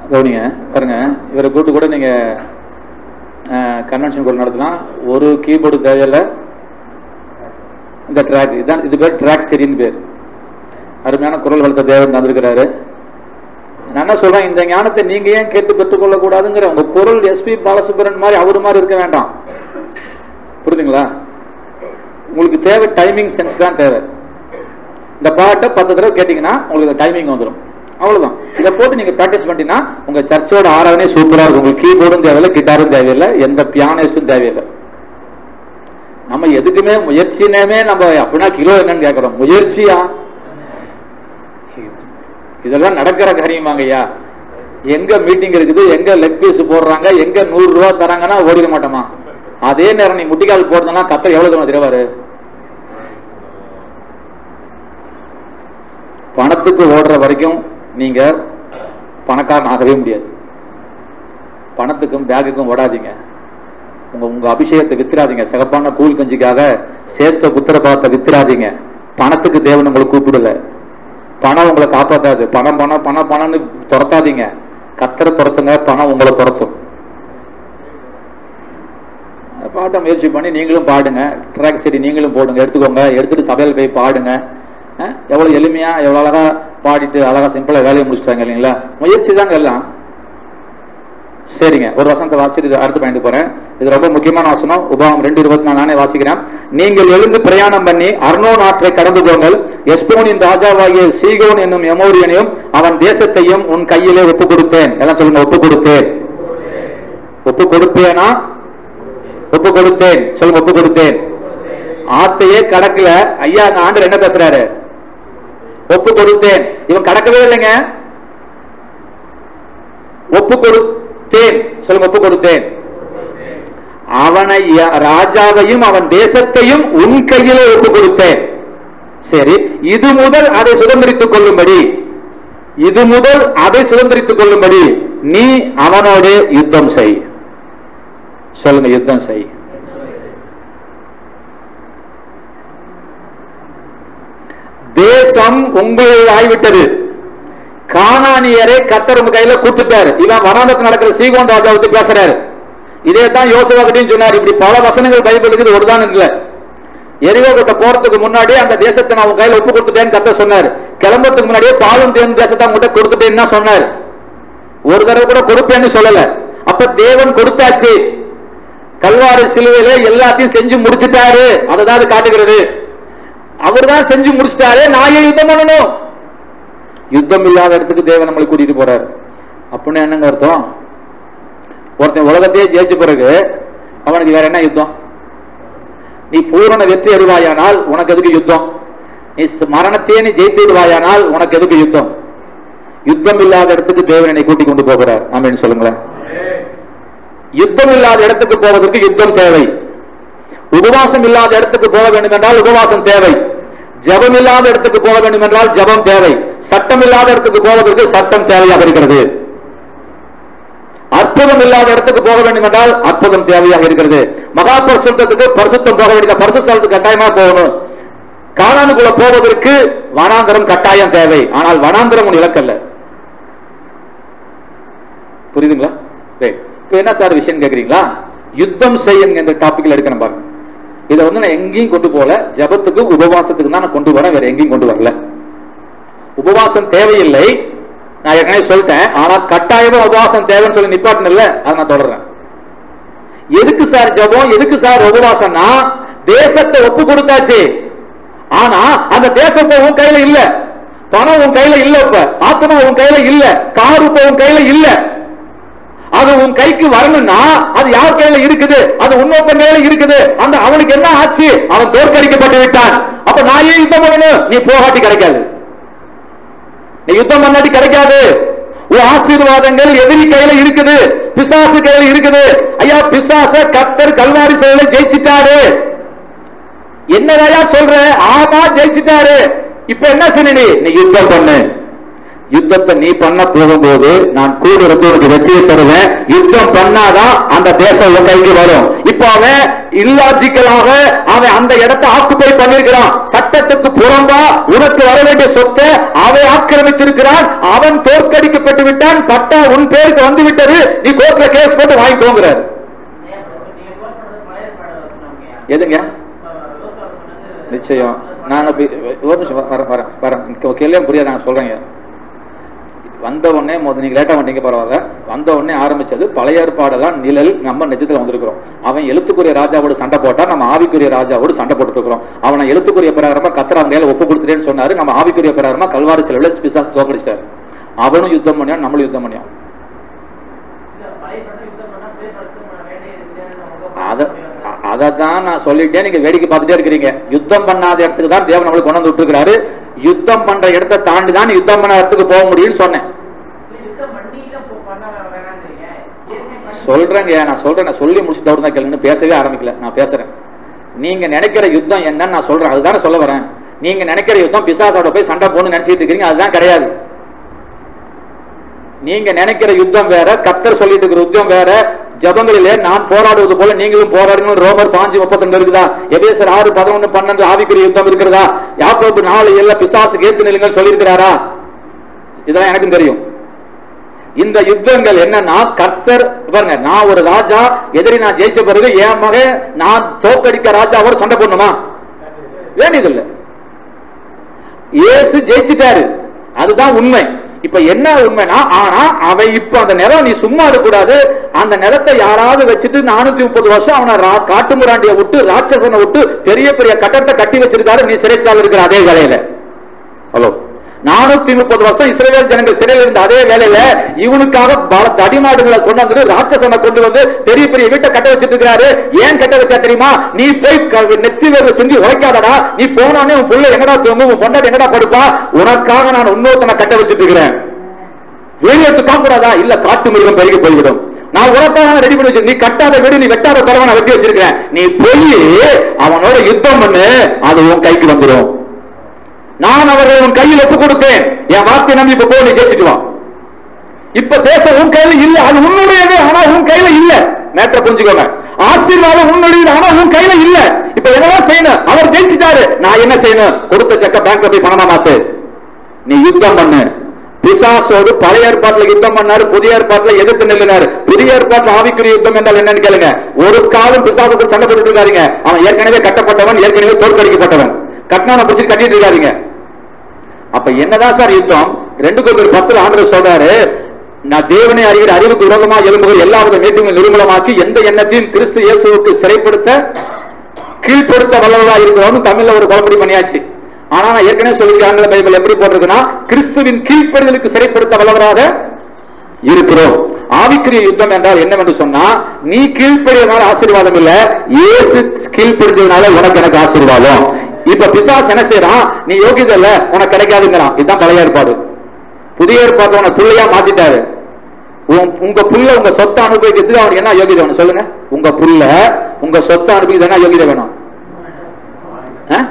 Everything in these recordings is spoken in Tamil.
கவனிங்க பாருங்க இவரை கூட்டு கூட நீங்க கன்வென்ஷன் கூட நடத்தலாம் ஒரு கீபோர்டு தேவையில்லை இந்த ட்ராக் இதான் இது பேர் ட்ராக் சரின்னு பேர் அருமையான குரல் வளர்த்த தேவன் தந்திருக்கிறாரு நான் என்ன சொல்றேன் இந்த ஞானத்தை நீங்க ஏன் கேட்டு பெற்றுக்கொள்ள கூடாதுங்கிற உங்க குரல் எஸ்பி பாலசுப்ரன் மாதிரி அவரு மாதிரி இருக்க வேண்டாம் புரியுதுங்களா உங்களுக்கு தேவை டைமிங் சென்ஸ் தான் தேவை இந்த பாட்டை பத்து தடவை கேட்டீங்கன்னா உங்களுக்கு டைமிங் வந்துடும் அவ்வளவுதான் இதை போட்டு நீங்க பிராக்டிஸ் பண்ணிட்டீங்கன்னா உங்க சர்ச்சோட ஆராதனை சூப்பரா இருக்கும் உங்களுக்கு கீபோர்டும் தேவையில்லை கிட்டாரும் தேவையில்லை எந்த பியானிஸ்டும் தேவையில்லை நம்ம எதுக்குமே முயற்சினே நம்ம அப்படின்னா கிலோ என்னன்னு கேட்கிறோம் முயற்சியா இதெல்லாம் நடக்கிற காரியமாங்க ஐயா எங்க மீட்டிங் இருக்குது எங்க லெக் பீஸ் போடுறாங்க எங்க நூறு ரூபா தராங்கன்னா ஓடிட மாட்டோமா அதே நேரம் நீ முட்டிக்கால் போடுறதுனா கத்த எவ்வளவு தூரம் திருவாரு பணத்துக்கு ஓடுற வரைக்கும் நீங்க பணக்காரன் ஆகவே முடியாது பணத்துக்கும் பேக்குக்கும் ஓடாதீங்க உங்க உங்க அபிஷேகத்தை வித்துறாதீங்க சிகப்பான கூழ் கஞ்சிக்காக சேஷ்ட புத்திர பாவத்தை வித்துறாதீங்க பணத்துக்கு தேவன் உங்களை கூப்பிடல பணம் உங்களை காப்பாத்தாது பணம் பணம் பணம் பணம்னு துரத்தாதீங்க கத்தரை துரத்துங்க பணம் உங்களை துரத்தும் பாட்ட முயற்சி பண்ணி நீங்களும் பாடுங்க ட்ராக் சரி நீங்களும் போடுங்க எடுத்துக்கோங்க எடுத்துட்டு சபையில் போய் பாடுங்க அஹ், எவ்வளவு எளிமையா எவ்வளவு அழகா பாடிட்டு அழகா சிம்பிளா வேலையை முடிச்சிட்டாங்க இல்லைங்களா முயற்சி தாங்க எல்லாம் சரிங்க ஒரு வசனத்தை வாசிட்டு அடுத்து பயந்து போறேன் இது ரொம்ப முக்கியமான வசனம் உபாகம் ரெண்டு இருபத்தி நாலு நானே வாசிக்கிறேன் நீங்கள் எழுந்து பிரயாணம் பண்ணி அர்னோன் ஆற்றை கடந்து போங்கள் எஸ்போனின் ராஜாவாகிய சீகோன் என்னும் எமோரியனையும் அவன் தேசத்தையும் உன் கையிலே ஒப்பு கொடுத்தேன் எல்லாம் சொல்லுங்க ஒப்பு கொடுத்தேன் ஒப்பு கொடுப்பேனா ஒப்பு கொடுத்தேன் சொல்லுங்க ஒப்பு கொடுத்தேன் ஆத்தையே கடக்கல ஐயா அங்க ஆண்டர் என்ன பேசுறாரு ஒப்பு கொடுத்தேன் இவன் கடக்கவே இல்லைங்க ஒப்பு கொடுத்தேன் சொல்லுங்க ஒப்பு கொடுத்தேன் அவனை ய- ராஜாவையும் அவன் தேசத்தையும் உன் கையிலே ஒப்பு கொடுத்தேன் சரி இது முதல் அதை சுதந்திரித்துக் கொள்ளும்படி இது முதல் அதை சுதந்திரித்துக் கொள்ளும்படி நீ அவனோடு யுத்தம் செய் சொல்லுங்க யுத்தம் செய் தேசம் உங்களுடைய ஆய்விட்டது கானானியரை கத்தர் உங்க கையில கூட்டுட்டாரு இவன் வனாந்தத்தில் நடக்கிற சீகோன் ராஜா பத்தி பேசுறாரு இதே தான் யோசுவா கிட்டையும் சொன்னார் இப்படி பல வசனங்கள் பைபிள் இருக்குது ஒரு தான் இல்ல எரிவோ கிட்ட போறதுக்கு முன்னாடி அந்த தேசத்தை நான் உங்க கையில ஒப்பு கொடுத்துட்டேன்னு கத்த சொன்னார் கிளம்புறதுக்கு முன்னாடியே பாலும் தேன் தேசத்தை உங்ககிட்ட கொடுத்துட்டேன்னு தான் சொன்னார் ஒரு தடவை கூட கொடுப்பேன்னு சொல்லல அப்ப தேவன் கொடுத்தாச்சு கல்வாரி சிலுவையில எல்லாத்தையும் செஞ்சு முடிச்சிட்டாரு அதுதான் அது காட்டுகிறது அவர் தான் செஞ்சு முடிச்சிட்டாரு நான் ஏன் யுத்தம் பண்ணணும் யுத்தம் இல்லாத இடத்துக்கு தேவன் நம்மளை கூட்டிட்டு போறாரு அப்படின்னு என்னங்க அர்த்தம் ஒருத்தன் உலகத்தையே ஜெயிச்ச பிறகு அவனுக்கு வேற என்ன யுத்தம் நீ பூரண வெற்றி அடைவாயானால் உனக்கு எதுக்கு யுத்தம் நீ ச- மரணத்தையே நீ ஜெயித்து விடுவாயானால் உனக்கு எதுக்கு யுத்தம் யுத்தம் இல்லாத இடத்துக்கு தேவன் என்னை கூட்டி கொண்டு போகிறார் ஆமென்னு சொல்லுங்களேன் யுத்தம் இல்லாத இடத்துக்கு போவதற்கு யுத்தம் தேவை உபவாசம் இல்லாத இடத்துக்கு போக வேண்டும் என்றால் உபவாசம் தேவை ஜெபம் இல்லாத இடத்துக்கு போக வேண்டும் என்றால் ஜெபம் தேவை சட்டம் இல்லாத இடத்துக்கு போவதற்கு சட்டம் தேவையாக இருக்கிறது அற்புதம் இல்லாத இடத்துக்கு போக வேண்டும் என்றால் அற்புதம் தேவையாக இருக்கிறது மகா பரிசுத்தத்துக்கு பரிசுத்தம் போக வேண்டிய பரிசுத்தத்துக்கு கட்டாயமா போகணும் காணானுக்குள்ள போவதற்கு வனாந்தரம் கட்டாயம் தேவை ஆனால் வனாந்தரம் ஒரு இலக்கல்ல புரியுதுங்களா Right. இப்ப என்ன சார் விஷயம் கேக்குறீங்களா யுத்தம் செய்யுங்க என்ற டாபிக்ல எடுக்கணும் பாருங்க இதை வந்து நான் எங்கேயும் கொண்டு போல ஜபத்துக்கு உபவாசத்துக்கு தான் நான் கொண்டு வரேன் வேற எங்கேயும் கொண்டு வரல உபவாசம் தேவையில்லை நான் ஏற்கனவே சொல்லிட்டேன் ஆனா கட்டாயமா உபவாசம் தேவைன்னு சொல்லி நிப்பாட்டினல அதை நான் தொடர்றேன் எதுக்கு சார் ஜபம் எதுக்கு சார் உபவாசம்னா தேசத்தை ஒப்பு கொடுத்தாச்சு ஆனா அந்த தேசம் இப்ப உன் கையில இல்ல பணம் உன் கையில இல்ல இப்ப ஆத்மா உன் கையில இல்ல கார் இப்ப உன் கையில இல்ல அது உன் கைக்கு வரணும்னா அது யார் கையில இருக்குது அது உன்னொருத்தன் கையில இருக்குது அந்த அவனுக்கு என்ன ஆச்சு அவன் தோற்கடிக்கப்பட்டு விட்டான் அப்ப நான் ஏன் யுத்தம் பண்ணணும் நீ போகாட்டி கிடைக்காது நீ யுத்தம் பண்ணாட்டி கிடைக்காது உன் ஆசீர்வாதங்கள் எதிரி கையில இருக்குது பிசாசு கையில இருக்குது ஐயா பிசாச கத்தர் கல்வாரி செயலை ஜெயிச்சிட்டாரு என்னதையா சொல்ற ஆமா ஜெயிச்சிட்டாரு இப்ப என்ன செய்ய நீ நீ யுத்தம் பண்ணு யுத்தத்தை நீ பண்ண போகும்போது நான் கூட இருந்து உனக்கு வெற்றியை தருவேன் யுத்தம் பண்ணாதான் அந்த தேசம் உன் கைக்கு வரும் இப்போ அவன் இல்லாஜிக்கலாக அவன் அந்த இடத்தை ஆக்குப்பை பண்ணிருக்கிறான் சட்டத்துக்கு புறம்பா உனக்கு வர வேண்டிய சொத்தை அவன் ஆக்கிரமித்திருக்கிறான் அவன் தோற்கடிக்கப்பட்டு விட்டான் பட்டா உன் பேருக்கு வந்து விட்டது நீ கோர்ட்ல கேஸ் போட்டு வாங்கிக்கோங்கிறார் எதுங்க நிச்சயம் நான் இப்ப- ஒரு நிமிஷம் வரேன் வரேன் வரேன் கேள்வியும் புரியாது நான் சொல்றேங்க வந்த உடனே முதல் நீங்க லேட்டா வந்தீங்க பரவாயில்ல வந்த உடனே ஆரம்பிச்சது பழைய ஏற்பாடெல்லாம் நிழல் நம்ம நிஜத்துல வந்திருக்கிறோம் அவன் எழுத்துக்குரிய ராஜாவோட சண்டை போட்டா நம்ம ஆவிக்குரிய ராஜாவோடு சண்டை போட்டுட்டு இருக்கிறோம் அவனை எழுத்துக்குரிய பிரகாரமா கத்திர அவங்க கையில ஒப்பு கொடுத்துட்டேன்னு சொன்னாரு நம்ம ஆவிக்குரிய பிரகாரமா கல்வாரி சிலையில பிசாஸ் தோக்கடிச்சிட்டாரு அவனும் யுத்தம் பண்ணியான் நம்மளும் யுத்தம் பண்ணியான் அத அதை தான் நான் சொல்லிட்டேன் நீங்க வேடிக்கை பார்த்துட்டே இருக்கிறீங்க யுத்தம் பண்ணாத இடத்துக்கு தான் தேவன் நம்மளுக்கு கொண்டு வந்து விட்டுருக்காரு யுத்தம் பண்ற இடத்தை தாண்டி தான் யுத்தம் பண்ண இடத்துக்கு போக முடியும்னு சொன்னேன் சொல்றேங்க நான் சொல்றேன் நான் சொல்லி முடிச்சுட்டு தான் கேளுங்க பேசவே ஆரம்பிக்கல நான் பேசுறேன் நீங்க நினைக்கிற யுத்தம் என்னன்னு நான் சொல்றேன் அதுதானே சொல்ல வரேன் நீங்க நினைக்கிற யுத்தம் பிசாசோட போய் சண்டை போன்னு நினைச்சிட்டு இருக்கீங்க அதுதான் கிடையாது நீங்க நினைக்கிற யுத்தம் வேற கத்தர் சொல்லிட்டு இருக்கிற யுத்தம் வேற ஜபங்களிலே நான் போராடுவது போல நீங்களும் போராடுங்க ரோமர் பாஞ்சு முப்பத்தி இருக்குதா எபேசர் ஆறு பதினொன்று பன்னெண்டு ஆவிக்குரிய யுத்தம் இருக்கிறதா யாக்கோபு நாலு ஏழுல பிசாசுக்கு ஏத்து நிலுங்கள் சொல்லியிருக்கிறாரா இதெல்லாம் எனக்கும் தெரியும் இந்த யுத்தங்கள் என்னன்னா கர்த்தர் பாருங்க நான் ஒரு ராஜா எதிரி நான் ஜெயிச்ச பிறகு என் மகன் நான் தோக்கடிக்க ராஜாவோட சண்டை போடணுமா வேண்டியதில்லை இயேசு ஜெயிச்சிட்டாரு அதுதான் உண்மை இப்ப என்ன உண்மைனா ஆனா அவ இப்ப அந்த நிலம் நீ சும்மா இருக்கக்கூடாது அந்த நிலத்தை யாராவது வச்சுட்டு நானூத்தி முப்பது வருஷம் அவனை ரா- காட்டுமிராண்டிய விட்டு ராட்சசனை விட்டு பெரிய பெரிய கட்டடத்தை கட்டி வச்சிருக்காரு நீ சிறைச்சால் இருக்கிற அதே வேலையில ஹலோ நானூத்தி முப்பது வருஷம் இஸ்ரேல் ஜனங்கள் சிறையில் இருந்த அதே வேலையில இவனுக்காக பல தடிமாடுகளை கொண்டு வந்து ராட்சசனை கொண்டு வந்து பெரிய பெரிய வீட்டை கட்ட வச்சிட்டு இருக்கிறாரு ஏன் கட்ட வச்சா தெரியுமா நீ போய் க- நெத்தி வேறு செஞ்சு உழைக்காதடா நீ போனோடனே உன் புள்ள எங்கடா தூங்கும் உன் பொண்டாட்டி எங்கடா படுப்பா உனக்காக நான் இன்னொருத்தனை கட்ட வச்சிட்டு இருக்கிறேன் வெளியேற்று காக்கூடாதா இல்ல காட்டு மிருகம் பெருகி போய்விடும் நான் உரத்தாக ரெடி பண்ணி வச்சிருக்கேன் நீ கட்டாத வீடு நீ வெட்டாத குறவை நான் வெட்டி வச்சிருக்கேன் நீ போய் அவனோட யுத்தம் பண்ணு அது உன் கைக்கு வந்துடும் நான் அவர்களை உன் கையில் ஒப்பு கொடுத்தேன் என் வார்த்தை நம்பி இப்ப போய் நீ ஜெயிச்சுட்டு வா இப்ப தேச உன் கையில இல்ல அது உன்னுடையது ஆனா உன் கையில இல்ல நேற்ற புரிஞ்சுக்கோங்க ஆசீர்வாதம் உன்னுடையது ஆனா உன் கையில இல்ல இப்ப என்னதான் செய்யணும் அவர் ஜெயிச்சுட்டாரு நான் என்ன செய்யணும் கொடுத்த செக்க பேங்க்ல போய் பணமா மாத்து நீ யுத்தம் பண்ணு பிசாசோடு பழைய ஏற்பாட்டுல யுத்தம் பண்ணாரு புதிய ஏற்பாட்டுல எதிர்த்து நில்லினாரு புதிய ஏற்பாட்டுல ஆவிக்குரிய யுத்தம் என்றால் என்னன்னு கேளுங்க ஒரு காலம் பிசாசுக்கு சண்டை போட்டுட்டு இருக்காருங்க அவன் ஏற்கனவே கட்டப்பட்டவன் ஏற்கனவே தோற்கடிக்கப்பட்டவன் கட்டினவனை பிடிச்சிட்டு கட்டிட்டு இருக்காருங்க அப்ப என்னதான் சார் யுத்தம் ரெண்டு கோவில் பத்துல ஆண்டு சொல்றாரு நான் தேவனை அறிகிற அறிவுக்கு விரோதமா எழும்புகிற எல்லாவித மீட்டுமே நிர்மூலமாக்கி எந்த எண்ணத்தையும் கிறிஸ்து இயேசுவுக்கு சிறைப்படுத்த கீழ்ப்படுத்த வல்லவரா இருக்கிறோம்னு தமிழ்ல ஒரு குழப்படி பண்ணியாச்சு ஆனா நான் ஏற்கனவே சொல்லியிருக்கேன் ஆங்கில பைபிள் எப்படி போட்டிருக்குன்னா கிறிஸ்துவின் கீழ்ப்படுதலுக்கு சிறைப்படுத்த வல்லவராக இருக்கிறோம் ஆவிக்குரிய யுத்தம் என்றால் என்னவென்று சொன்னா நீ கீழ்ப்படியதுனால ஆசீர்வாதம் இல்ல இயேசு கீழ்ப்படிஞ்சதுனால உனக்கு எனக்கு ஆசீர்வாதம் இப்ப பிசாஸ் என்ன செய்யறான் நீ யோகியதை இல்ல உனக்கு கிடைக்காதுங்கிறான் இதுதான் பழைய ஏற்பாடு புதிய ஏற்பாடு உன புள்ளையா மாத்திட்டாரு உன்- உங்க புள்ள உங்க சொத்தை அனுபவிக்கிறதுக்கு அவனுக்கு என்ன யோகிதை வேணும் சொல்லுங்க உங்க புள்ள உங்க சொத்தை அனுபவிக்கிறது என்ன யோகிதை வேணும் ஆ?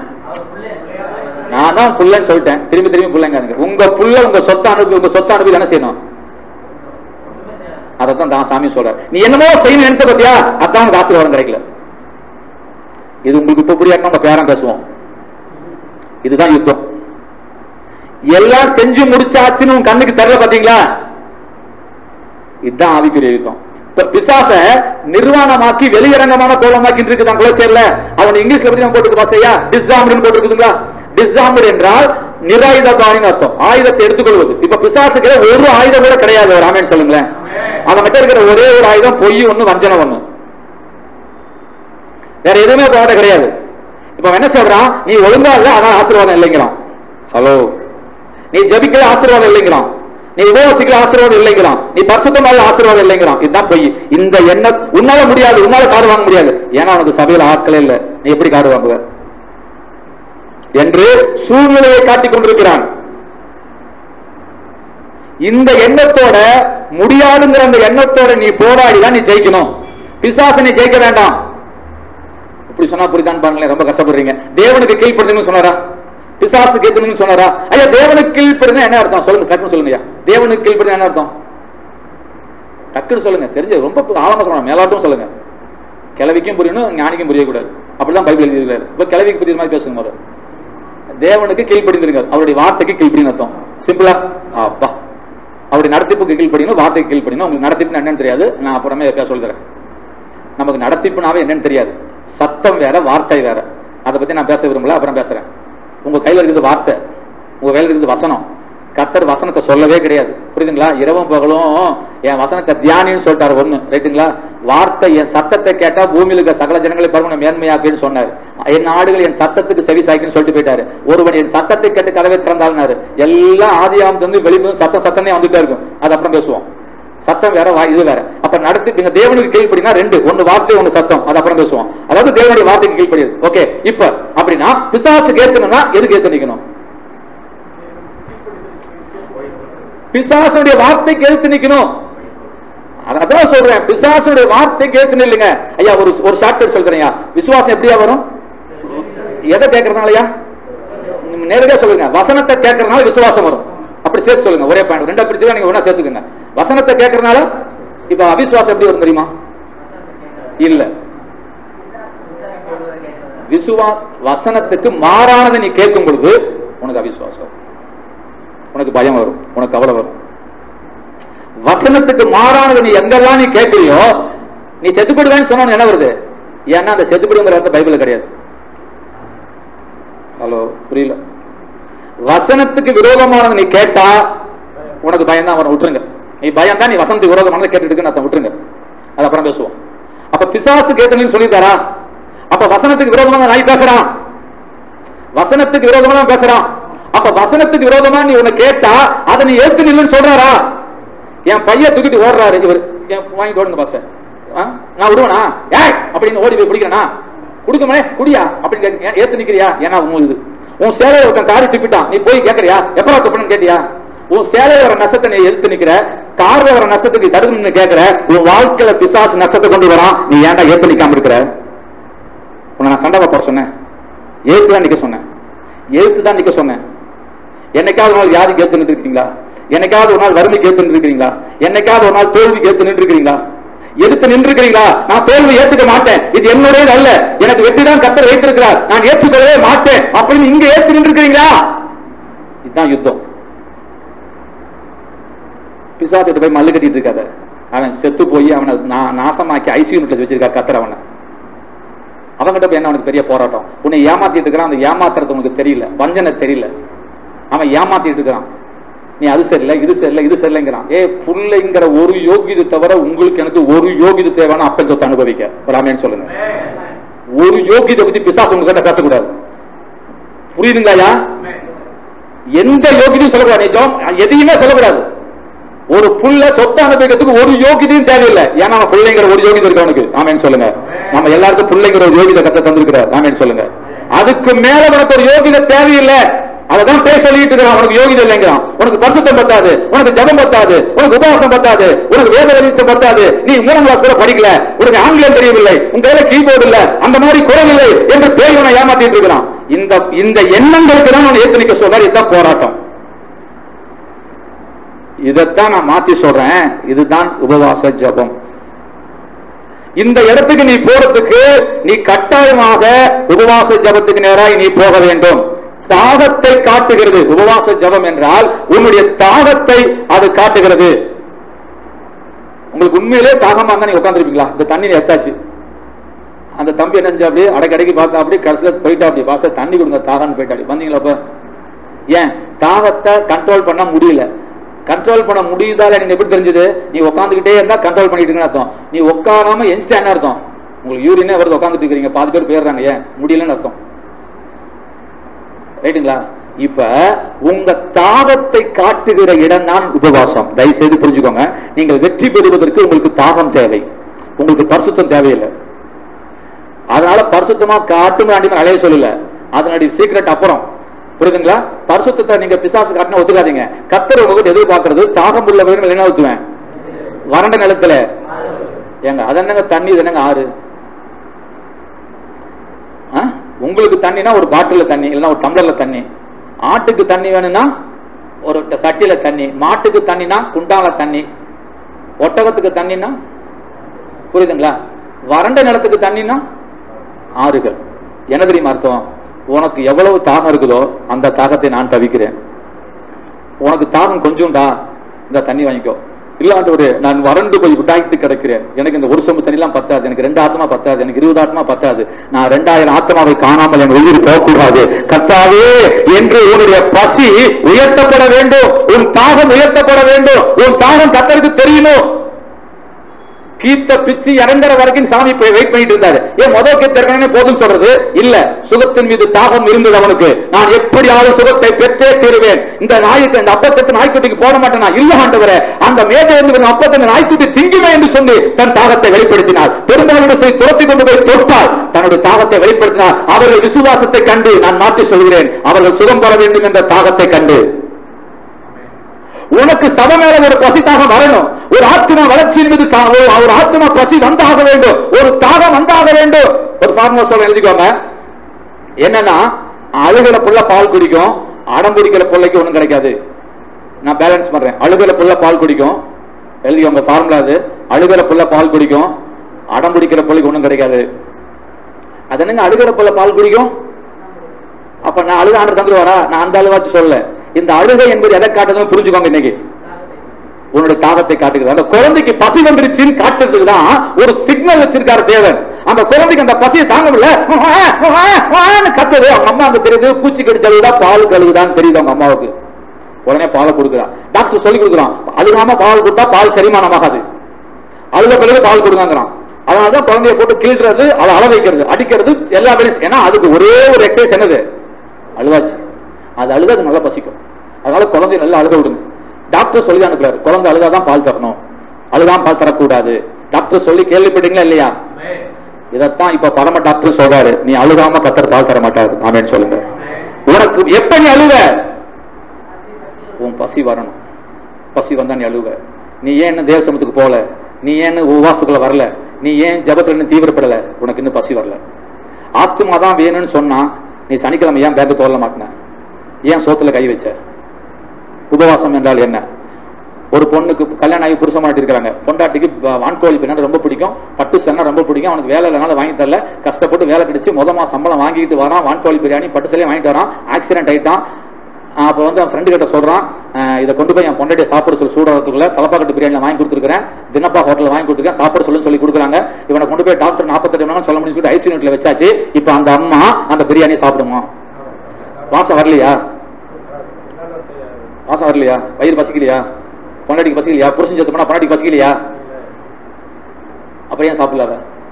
நான் தான் புள்ளன்னு சொல்லிட்டேன் திரும்பி திரும்பி புள்ளைங்க உங்க புள்ள உங்க சொத்தை அனுப்பி உங்க சொத்தை அனுப்பி என்ன செய்யணும் அதைத்தான் தான் சாமி சொல்றாரு நீ என்னமோ செய்யணும் நினைச்ச பத்தியா அதான் உனக்கு ஆசீர்வாதம் கிடைக்கல இது உங்களுக்கு இப்ப புரியாது நம்ம பேரம் பேசுவோம் இதுதான் யுத்தம் எல்லாம் செஞ்சு முடிச்சாச்சுன்னு உன் கண்ணுக்கு தெரியல பாத்தீங்களா இதுதான் ஆவிக்குரிய யுத்தம் இப்ப பிசாச நிர்வாணமாக்கி வெளியரங்கமான கோலமாக்கிட்டு இருக்கு தான் குலசேர்ல அவன் இங்கிலீஷ்ல பத்தி நம்ம போட்டுக்கு பாசையா டிஸ்ஆம்டு போட்டுருக்குதுங்களா டிஸ்ஆம்டு என்றால் நிராயுதபாணின்னு அர்த்தம் ஆயுதத்தை எடுத்துக்கொள்வது இப்ப பிசாசுக்கு ஒரு ஆயுதம் கூட கிடையாது ஒரு ஆமேன்னு சொல்லுங்களேன் அவன் கிட்ட இருக்கிற ஒரே ஒரு ஆயுதம் பொய் ஒண்ணு வஞ்சனை ஒண்ணு வேற எதுவுமே பாட கிடையாது இப்ப அவன் என்ன சொல்றான் நீ ஒழுங்கா இல்ல அதான் ஆசீர்வாதம் இல்லைங்கிறான் ஹலோ நீ ஜபிக்கல ஆசீர்வாதம் இல்லைங்கிறான் நீ உபவாசிக்கல ஆசீர்வாதம் இல்லைங்கிறான் நீ பரிசுத்தமாக ஆசீர்வாதம் இல்லைங்கிறான் இதுதான் பொய் இந்த எண்ணம் உன்னால முடியாது உன்னால காடு வாங்க முடியாது ஏன்னா உனக்கு சபையில ஆட்களே இல்ல நீ எப்படி காடு வாங்குவ என்று சூழ்நிலையை காட்டிக் கொண்டிருக்கிறான் இந்த எண்ணத்தோட முடியாதுங்கிற அந்த எண்ணத்தோட நீ போராடி தான் நீ ஜெயிக்கணும் பிசாசை நீ ஜெயிக்க வேண்டாம் இப்படி சொன்னா புரிதான் பாருங்களேன் ரொம்ப கஷ்டப்படுறீங்க தேவனுக்கு கீழ்ப்படுதுன்னு சொன்னாரா பிசாசு கேட்கணும்னு சொன்னாரா ஐயா தேவனுக்கு கீழ்ப்படுங்க என்ன அர்த்தம் சொல்லுங்க டக்குன்னு சொல்லுங்க ஐயா தேவனுக்கு கீழ்ப்படுங்க என்ன அர்த்தம் டக்குன்னு சொல்லுங்க தெரிஞ்சு ரொம்ப ஆழமா சொல்லணும் மேலாட்டும் சொல்லுங்க கிழவிக்கும் புரியணும் ஞானிக்கும் புரியக்கூடாது அப்படிதான் பைபிள் எழுதியிருக்காரு இப்ப கிழவிக்கு புரியுற மாதிரி பேசுங்க முதல்ல தேவனுக்கு கீழ்ப்படிந்திருங்க அவருடைய வார்த்தைக்கு கீழ்ப்படின்னு அர்த்தம் சிம்பிளா அப்பா அவருடைய நடத்திப்புக்கு கீழ்ப்படினும் வார்த்தைக்கு கீழ்ப்படினும் உங்களுக்கு நடத்திப்புன்னு என்னன்னு தெரியாது நான் அப்புறமே இருக்கா சொல்கிறேன் நமக்கு நடத்திப்புனாவே என்னன்னு தெரியாது சத்தம் வேற வார்த்தை வேற அதை பத்தி நான் பேச விரும்பல அப்புறம் பேசுறேன் உங்க கையில இருக்குது வார்த்தை உங்க கையில இருக்குது வசனம் கத்தர் வசனத்தை சொல்லவே கிடையாது புரியுதுங்களா இரவும் பகலும் என் வசனத்தை தியானின்னு சொல்லிட்டாரு ஒண்ணு ரைட்டுங்களா வார்த்தை என் சத்தத்தை கேட்டா பூமியில இருக்க சகல ஜனங்களை பருவ மேன்மையாக்குன்னு சொன்னாரு என் நாடுகள் என் சத்தத்துக்கு செவி சாய்க்குன்னு சொல்லிட்டு போயிட்டாரு ஒருவன் என் சத்தத்தை கேட்டு கதவை திறந்தாள்னாரு எல்லாம் ஆதியாமத்து வந்து வெளியே சத்தம் சத்தமே வந்துட்டே இருக்கும் அது அப்புறம் பேசுவோம் சத்தம் வேற வா இது வேற அப்ப நடத்தி நீங்க தேவனுக்கு கீழ்ப்படினா ரெண்டு ஒன்னு வார்த்தை ஒன்னு சத்தம் அது அப்புறம் பேசுவோம் அதாவது தேவனுடைய வார்த்தைக்கு கீழ்ப்படியது ஓகே இப்ப அப்படின்னா பிசாசு கேட்கணும்னா எது கேட்க நிக்கணும் பிசாசுடைய வார்த்தைக்கு எதிர்த்து நிக்கணும் அதான் சொல்றேன் பிசாசுடைய வார்த்தைக்கு எதிர்த்து நில்லுங்க ஐயா ஒரு ஒரு ஷார்ட்கட் சொல்றேன் ஐயா விசுவாசம் எப்படியா வரும் எதை கேட்கறதுனாலயா நேரடியா சொல்லுங்க வசனத்தை கேட்கறதுனால விசுவாசம் வரும் அப்படி சேர்த்து சொல்லுங்க ஒரே பாயிண்ட் ரெண்டா பிடிச்சா நீங்க ஒண்ணா சேர்த்துக்கங்க வசனத்தை கேட்கறதுனால இப்ப அவிசுவாசம் எப்படி வரும் தெரியுமா இல்ல விசுவா வசனத்துக்கு மாறானதை நீ கேட்கும் பொழுது உனக்கு அவிசுவாசம் வரும் உனக்கு பயம் வரும் உனக்கு கவலை வரும் வசனத்துக்கு மாறானதை நீ எங்கெல்லாம் நீ கேட்கறியோ நீ செத்துப்படுவேன்னு சொன்ன என்ன வருது ஏன்னா அந்த செத்துப்படுங்கிற அர்த்தம் பைபிள் கிடையாது ஹலோ புரியல வசனத்துக்கு விரோதமானது நீ கேட்டா உனக்கு பயம் தான் வரும் விட்டுருங்க நீ பயம் தான் நீ வசனத்துக்கு விரோதமானதை கேட்டுட்டு இருக்குன்னு அர்த்தம் விட்டுருங்க அது அப்புறம் பேசுவோம் அப்ப பிசாசு கேட்டணும்னு சொல்லிட்டாரா அப்ப வசனத்துக்கு விரோதமா நாய் பேசுறான் வசனத்துக்கு விரோதமா பேசுறான் அப்ப வசனத்துக்கு விரோதமா நீ உன்னை கேட்டா அதை நீ ஏத்து நில்லுன்னு சொல்றாரா என் பையன் தூக்கிட்டு ஓடுறாரு இவர் என் வாங்கிட்டு ஓடுங்க பாச நான் விடுவேனா ஏய் அப்படின்னு ஓடி போய் பிடிக்கிறேனா குடுக்கமே குடியா அப்படின்னு கேட்க ஏத்து நிக்கிறியா ஏன்னா உன் இது உன் சேலையை ஒருத்தன் காரி துப்பிட்டான் நீ போய் கேட்கறியா எப்படா துப்பணும்னு கேட்டியா உன் சேலையில வர நஷ்டத்தை நீ எதிர்த்து நிக்கிற கார்ல வர நஷ்டத்துக்கு தடுக்கணும்னு கேட்கிற உன் வாழ்க்கையில பிசாசு நஷ்டத்தை கொண்டு வரான் நீ ஏன்டா ஏத்து நிக்காம இருக்கிற உன்னை நான் சண்டை போட சொன்னேன் ஏத்து தான் நிக்க சொன்னேன் எழுத்து தான் நிக்க சொன்னேன் என்னைக்காவது ஒரு நாள் வியாதிக்கு ஏத்து நின்று இருக்கீங்களா என்னைக்காவது ஒரு நாள் வறுமைக்கு ஏத்து நின்று இருக்கீங்களா என்னைக்காவது ஒரு நாள் தோல்விக்கு ஏத்து நின்று இருக்கீங்களா எடுத்து நின்று இருக்கிறீங்களா நான் தோல்வி ஏத்துக்க மாட்டேன் இது என்னுடையது அல்ல எனக்கு வெற்றி தான் கத்தர் வைத்திருக்கிறார் நான் ஏற்றுக்கொள்ளவே மாட்டேன் அப்படின்னு இங்க ஏத்து நின்று இருக்கிறீங்களா இதுதான் யுத்தம் பிசாசிட்டு போய் மல்லு கட்டிட்டு இருக்காத அவன் செத்து போய் அவனை நா- நாசமாக்கி ஐசியூ யூனிட்ல வச்சிருக்கா கத்தர் அவனை அவன்கிட்ட போய் என்ன அவனுக்கு பெரிய போராட்டம் உன்னை ஏமாத்திட்டு இருக்கிறான் அந்த ஏமாத்துறது உனக்கு தெரியல வஞ்சனை தெரியல அவன் ஏமாத்திட்டு இருக்கிறான் நீ அது சரியில்லை இது சரியில்லை இது சரியில்லைங்கிறான் ஏ புள்ளைங்கிற ஒரு யோகியது தவிர உங்களுக்கு எனக்கு ஒரு யோகியது தேவையான அப்பன் சொத்தை அனுபவிக்க ராமேன்னு சொல்லுங்க ஒரு யோகியதை பத்தி பிசாசு உங்ககிட்ட பேசக்கூடாது புரியுதுங்களாயா எந்த யோகியதையும் சொல்லக்கூடாது நிஜம் எதையுமே சொல்லக்கூடாது ஒரு புள்ள சொத்தை அனுபவிக்கிறதுக்கு ஒரு யோகியதையும் தேவையில்லை ஏன்னா அவன் பிள்ளைங்கிற ஒரு யோகிதை இருக்கு அவனுக்கு ஆமேன்னு சொல்லுங்க நம்ம எல்லாருக்கும் பிள்ளைங்கிற ஒரு யோகிதை கத்த தந்திருக்கிறார் ஆமேன்னு சொல்லுங்க அதுக்கு மேல உனக்கு ஒரு யோகிதை தேவையில்லை அததான் பேச சொல்லிட்டு இருக்கிறான் உனக்கு யோகிதை இல்லைங்கிறான் உனக்கு பரிசுத்தம் பத்தாது உனக்கு ஜபம் பத்தாது உனக்கு உபவாசம் பத்தாது உனக்கு வேத வெளிச்சம் பத்தாது நீ மூணாம் கிளாஸ் கூட படிக்கல உனக்கு ஆங்கிலம் தெரியவில்லை உங்க கையில கீபோர்டு இல்ல அந்த மாதிரி குரல் இல்லை என்று பேய் உன்னை ஏமாத்திட்டு இருக்கிறான் இந்த இந்த எண்ணங்களுக்கு தான் உன்னை ஏத்து நிக்க சொல்றாரு இதுதான் போராட்டம் இதைத்தான் நான் மாத்தி சொல்றேன் இதுதான் உபவாச ஜபம் இந்த இடத்துக்கு நீ போறதுக்கு நீ கட்டாயமாக உபவாச ஜபத்துக்கு நேராய் நீ போக வேண்டும் தாகத்தை காட்டுகிறது உபவாச ஜபம் என்றால் உன்னுடைய தாகத்தை அது காட்டுகிறது உங்களுக்கு உண்மையிலே தாகமா இருந்தா நீங்க உட்காந்துருப்பீங்களா இந்த தண்ணி எத்தாச்சு அந்த தம்பி என்ன செஞ்சா அப்படியே அடைக்கடைக்கு பார்த்தா அப்படி கடைசியில போயிட்டா அப்படி பாச தண்ணி கொடுங்க தாகம்னு போயிட்டா அப்படி வந்தீங்களா அப்ப ஏன் தாகத்தை கண்ட்ரோல் பண்ண முடியல கண்ட்ரோல் பண்ண முடியுதால நீங்க எப்படி தெரிஞ்சது நீ உட்காந்துக்கிட்டே இருந்தா கண்ட்ரோல் பண்ணிட்டு இருக்கீங்கன்னு அர்த்தம் நீ உட்காராம எஞ்சிட்டா என்ன அர்த்தம் உங்களுக்கு யூரினே வருது உட்காந்துட்டு இருக்கிறீங்க பாதி பேர் போயிடுறாங்க ஏன் முடியலன்னு அர்த்தம் ரைட்டுங்களா இப்ப உங்க தாகத்தை காட்டுகிற இடம் தான் உபவாசம் தயவு செய்து புரிஞ்சுக்கோங்க நீங்கள் வெற்றி பெறுவதற்கு உங்களுக்கு தாகம் தேவை உங்களுக்கு பரிசுத்தம் தேவையில்லை அதனால பரிசுத்தமா காட்டும் அடிமை அலைய சொல்லல அதனுடைய சீக்கிரட் அப்புறம் புரியுதுங்களா பரிசுத்தத்தை நீங்க பிசாசு காட்டினா ஒத்துக்காதீங்க கத்தர் உங்ககிட்ட எதிர்பார்க்கறது தாகம் உள்ளவர்கள் என்ன ஊத்துவேன் வறண்ட நிலத்துல ஏங்க அது என்னங்க தண்ணி இது என்னங்க ஆறு ஆ? உங்களுக்கு தண்ணினா ஒரு பாட்டில தண்ணி இல்லைன்னா ஒரு டம்ளர்ல தண்ணி ஆட்டுக்கு தண்ணி வேணும்னா ஒரு ட- சட்டியில தண்ணி மாட்டுக்கு தண்ணினா குண்டால தண்ணி ஒட்டகத்துக்கு தண்ணினா புரியுதுங்களா வறண்ட நிலத்துக்கு தண்ணினா ஆறுகள் என்ன தெரியுமா அர்த்தம் உனக்கு எவ்வளவு தாகம் இருக்குதோ அந்த தாகத்தை நான் தவிக்கிறேன் உனக்கு தாகம் கொஞ்சம்டா இந்த தண்ணி வாங்கிக்கோ இல்லாண்டவரே நான் வறண்டு போய் விடாய்த்து கிடக்கிறேன் எனக்கு இந்த ஒரு சொம்பு தண்ணிலாம் பத்தாது எனக்கு ரெண்டு ஆத்மா பத்தாது எனக்கு இருபது ஆத்மா பத்தாது நான் ரெண்டாயிரம் ஆத்மாவை காணாமல் என் உயிர் போகக்கூடாது கத்தாவே என்று உன்னுடைய பசி உயர்த்தப்பட வேண்டும் உன் தாகம் உயர்த்தப்பட வேண்டும் உன் தாகம் கத்தருக்கு தெரியணும் கீத்த பிச்சு இறங்குற வரைக்கும் சாமி போய் வெயிட் பண்ணிட்டு இருந்தாரு ஏன் முதல் கீத்த இறங்கினே போதும் சொல்றது இல்ல சுகத்தின் மீது தாகம் இருந்தது அவனுக்கு நான் எப்படியாவது சுகத்தை பெற்றே தீருவேன் இந்த நாய்க்கு இந்த அப்பத்துக்கு நாய்க்குட்டிக்கு போட மாட்டேன் நான் இல்ல ஆண்டவரே அந்த மேஜை இருந்து அப்பத்தை இந்த நாய்க்குட்டி திங்குமே என்று சொல்லி தன் தாகத்தை வெளிப்படுத்தினார் பெரும்பாலும் சொல்லி துரத்தி கொண்டு போய் தொட்டால் தன்னுடைய தாகத்தை வெளிப்படுத்தினார் அவர்கள் விசுவாசத்தை கண்டு நான் மாற்றி சொல்கிறேன் அவர்கள் சுகம் பெற வேண்டும் என்ற தாகத்தை கண்டு உனக்கு சபை மேல ஒரு பசி தாகம் வரணும் ஒரு ஆத்மா வளர்ச்சியின் மீது சா- ஒரு ஒரு ஆத்மா பசி வந்தாக வேண்டும் ஒரு தாகம் வந்தாக வேண்டும் ஒரு ஃபார்முலா சொல்ல எழுதிக்கோங்க என்னன்னா அழுகிற புள்ள பால் குடிக்கும் அடம் பிடிக்கிற பிள்ளைக்கு ஒண்ணும் கிடைக்காது நான் பேலன்ஸ் பண்றேன் அழுகிற புள்ள பால் குடிக்கும் எழுதிக்கோங்க ஃபார்முலா அது அழுகிற புள்ள பால் குடிக்கும் அடம் பிடிக்கிற பிள்ளைக்கு ஒண்ணும் கிடைக்காது அது என்னங்க அழுகிற புள்ள பால் குடிக்கும் அப்ப நான் அழுக ஆண்டு தந்துருவாரா நான் அந்த அழுவாச்சு சொல்ல இந்த அழுகை என்பது எதை காட்டுதுன்னு புரிஞ்சுக்கோங்க இன்னைக்கு உன்னுடைய தாகத்தை காட்டுகிறது அந்த குழந்தைக்கு பசி வந்துருச்சுன்னு காட்டுறதுக்கு தான் ஒரு சிக்னல் வச்சிருக்காரு தேவன் அந்த குழந்தைக்கு அந்த பசியை தாங்க முடியல கத்துது அவங்க அம்மா அங்க தெரியுது பூச்சி கடிச்சதுதா பால் கழுகுதான்னு தெரியுது அவங்க அம்மாவுக்கு உடனே பாலை கொடுக்குறான் டாக்டர் சொல்லி கொடுக்குறான் அழுகாம பால் கொடுத்தா பால் செரிமானமாகாது அழுத பிறகு பால் கொடுங்கிறான் அதனாலதான் குழந்தைய போட்டு கீழ்றது அதை அள வைக்கிறது அடிக்கிறது எல்லா வேலையும் ஏன்னா அதுக்கு ஒரே ஒரு எக்ஸசைஸ் என்னது அழுவாச்சு அது அழுது அது நல்லா பசிக்கும் அதனால குழந்தைய நல்லா அழுத விடுங்க டாக்டர் சொல்லி அனுப்புறாரு குழந்தை அழுதாதான் பால் தரணும் அழுதான் பால் தரக்கூடாது டாக்டர் சொல்லி கேள்விப்பட்டீங்களா இல்லையா இதைத்தான் இப்ப பரம டாக்டர் சொல்றாரு நீ அழுகாம கத்தர் பால் தர மாட்டாரு ஆமேன்னு சொல்லுங்க உனக்கு எப்ப நீ அழுவ உன் பசி வரணும் பசி வந்தா நீ அழுவ நீ ஏன் இன்னும் தேவ சமத்துக்கு போகல நீ ஏன் உபவாசத்துக்குள்ள வரல நீ ஏன் ஜெபத்துல இன்னும் தீவிரப்படல உனக்கு இன்னும் பசி வரல ஆத்துமா தான் வேணும்னு சொன்னா நீ சனிக்கிழமை ஏன் பேக்கு தோல்ல மாட்டின ஏன் சோத்துல கை வச்ச உபவாசம் என்றால் என்ன ஒரு பொண்ணுக்கு கல்யாணம் ஆகி புருஷ மாட்டி இருக்கிறாங்க பொண்டாட்டிக்கு வ- வான்கோழி பின்னாடி ரொம்ப பிடிக்கும் பட்டு சேலை ரொம்ப பிடிக்கும் அவனுக்கு வேலை இல்லைனால வாங்கி தரல கஷ்டப்பட்டு வேலை கிடைச்சு முத மாசம் சம்பளம் வாங்கிட்டு வரான் வான்கோழி பிரியாணி பட்டு சேலையை வாங்கிட்டு வரான் ஆக்சிடென்ட் ஆயிட்டான் ஆஹ் அப்ப வந்து அவன் ஃப்ரெண்டு கிட்ட சொல்றான் ஆஹ் இதை கொண்டு போய் என் பொண்டாட்டியை சாப்பிட சொல்லி சூடாகிறதுக்குள்ள தலப்பாக்கட்டு பிரியாணி வாங்கி கொடுத்துருக்கேன் தினப்பா ஹோட்டல் வாங்கி கொடுத்துருக்கேன் சாப்பிட சொல்லுன்னு சொல்லி கொடுக்குறாங்க இவனை கொண்டு போய் டாக்டர் நாற்பத்தெட்டு மணி நேரம் சொல்ல முடியும்னு சொல்லிட்டு ஐசி யூனிட்ல வச்சாச்சு இப்ப அந்த அம்மா அந்த பிரியாணியை சாப்பிடுமா வாசம் வரலையா வாசம் வரலையா வயிறு பசிக்கலையா பொண்டாட்டிக்கு பசிக்கலையா புருஷன் செத்து போனா பொண்டாட்டிக்கு பசிக்கலையா அப்புறம் ஏன் சாப்பிடல அவ?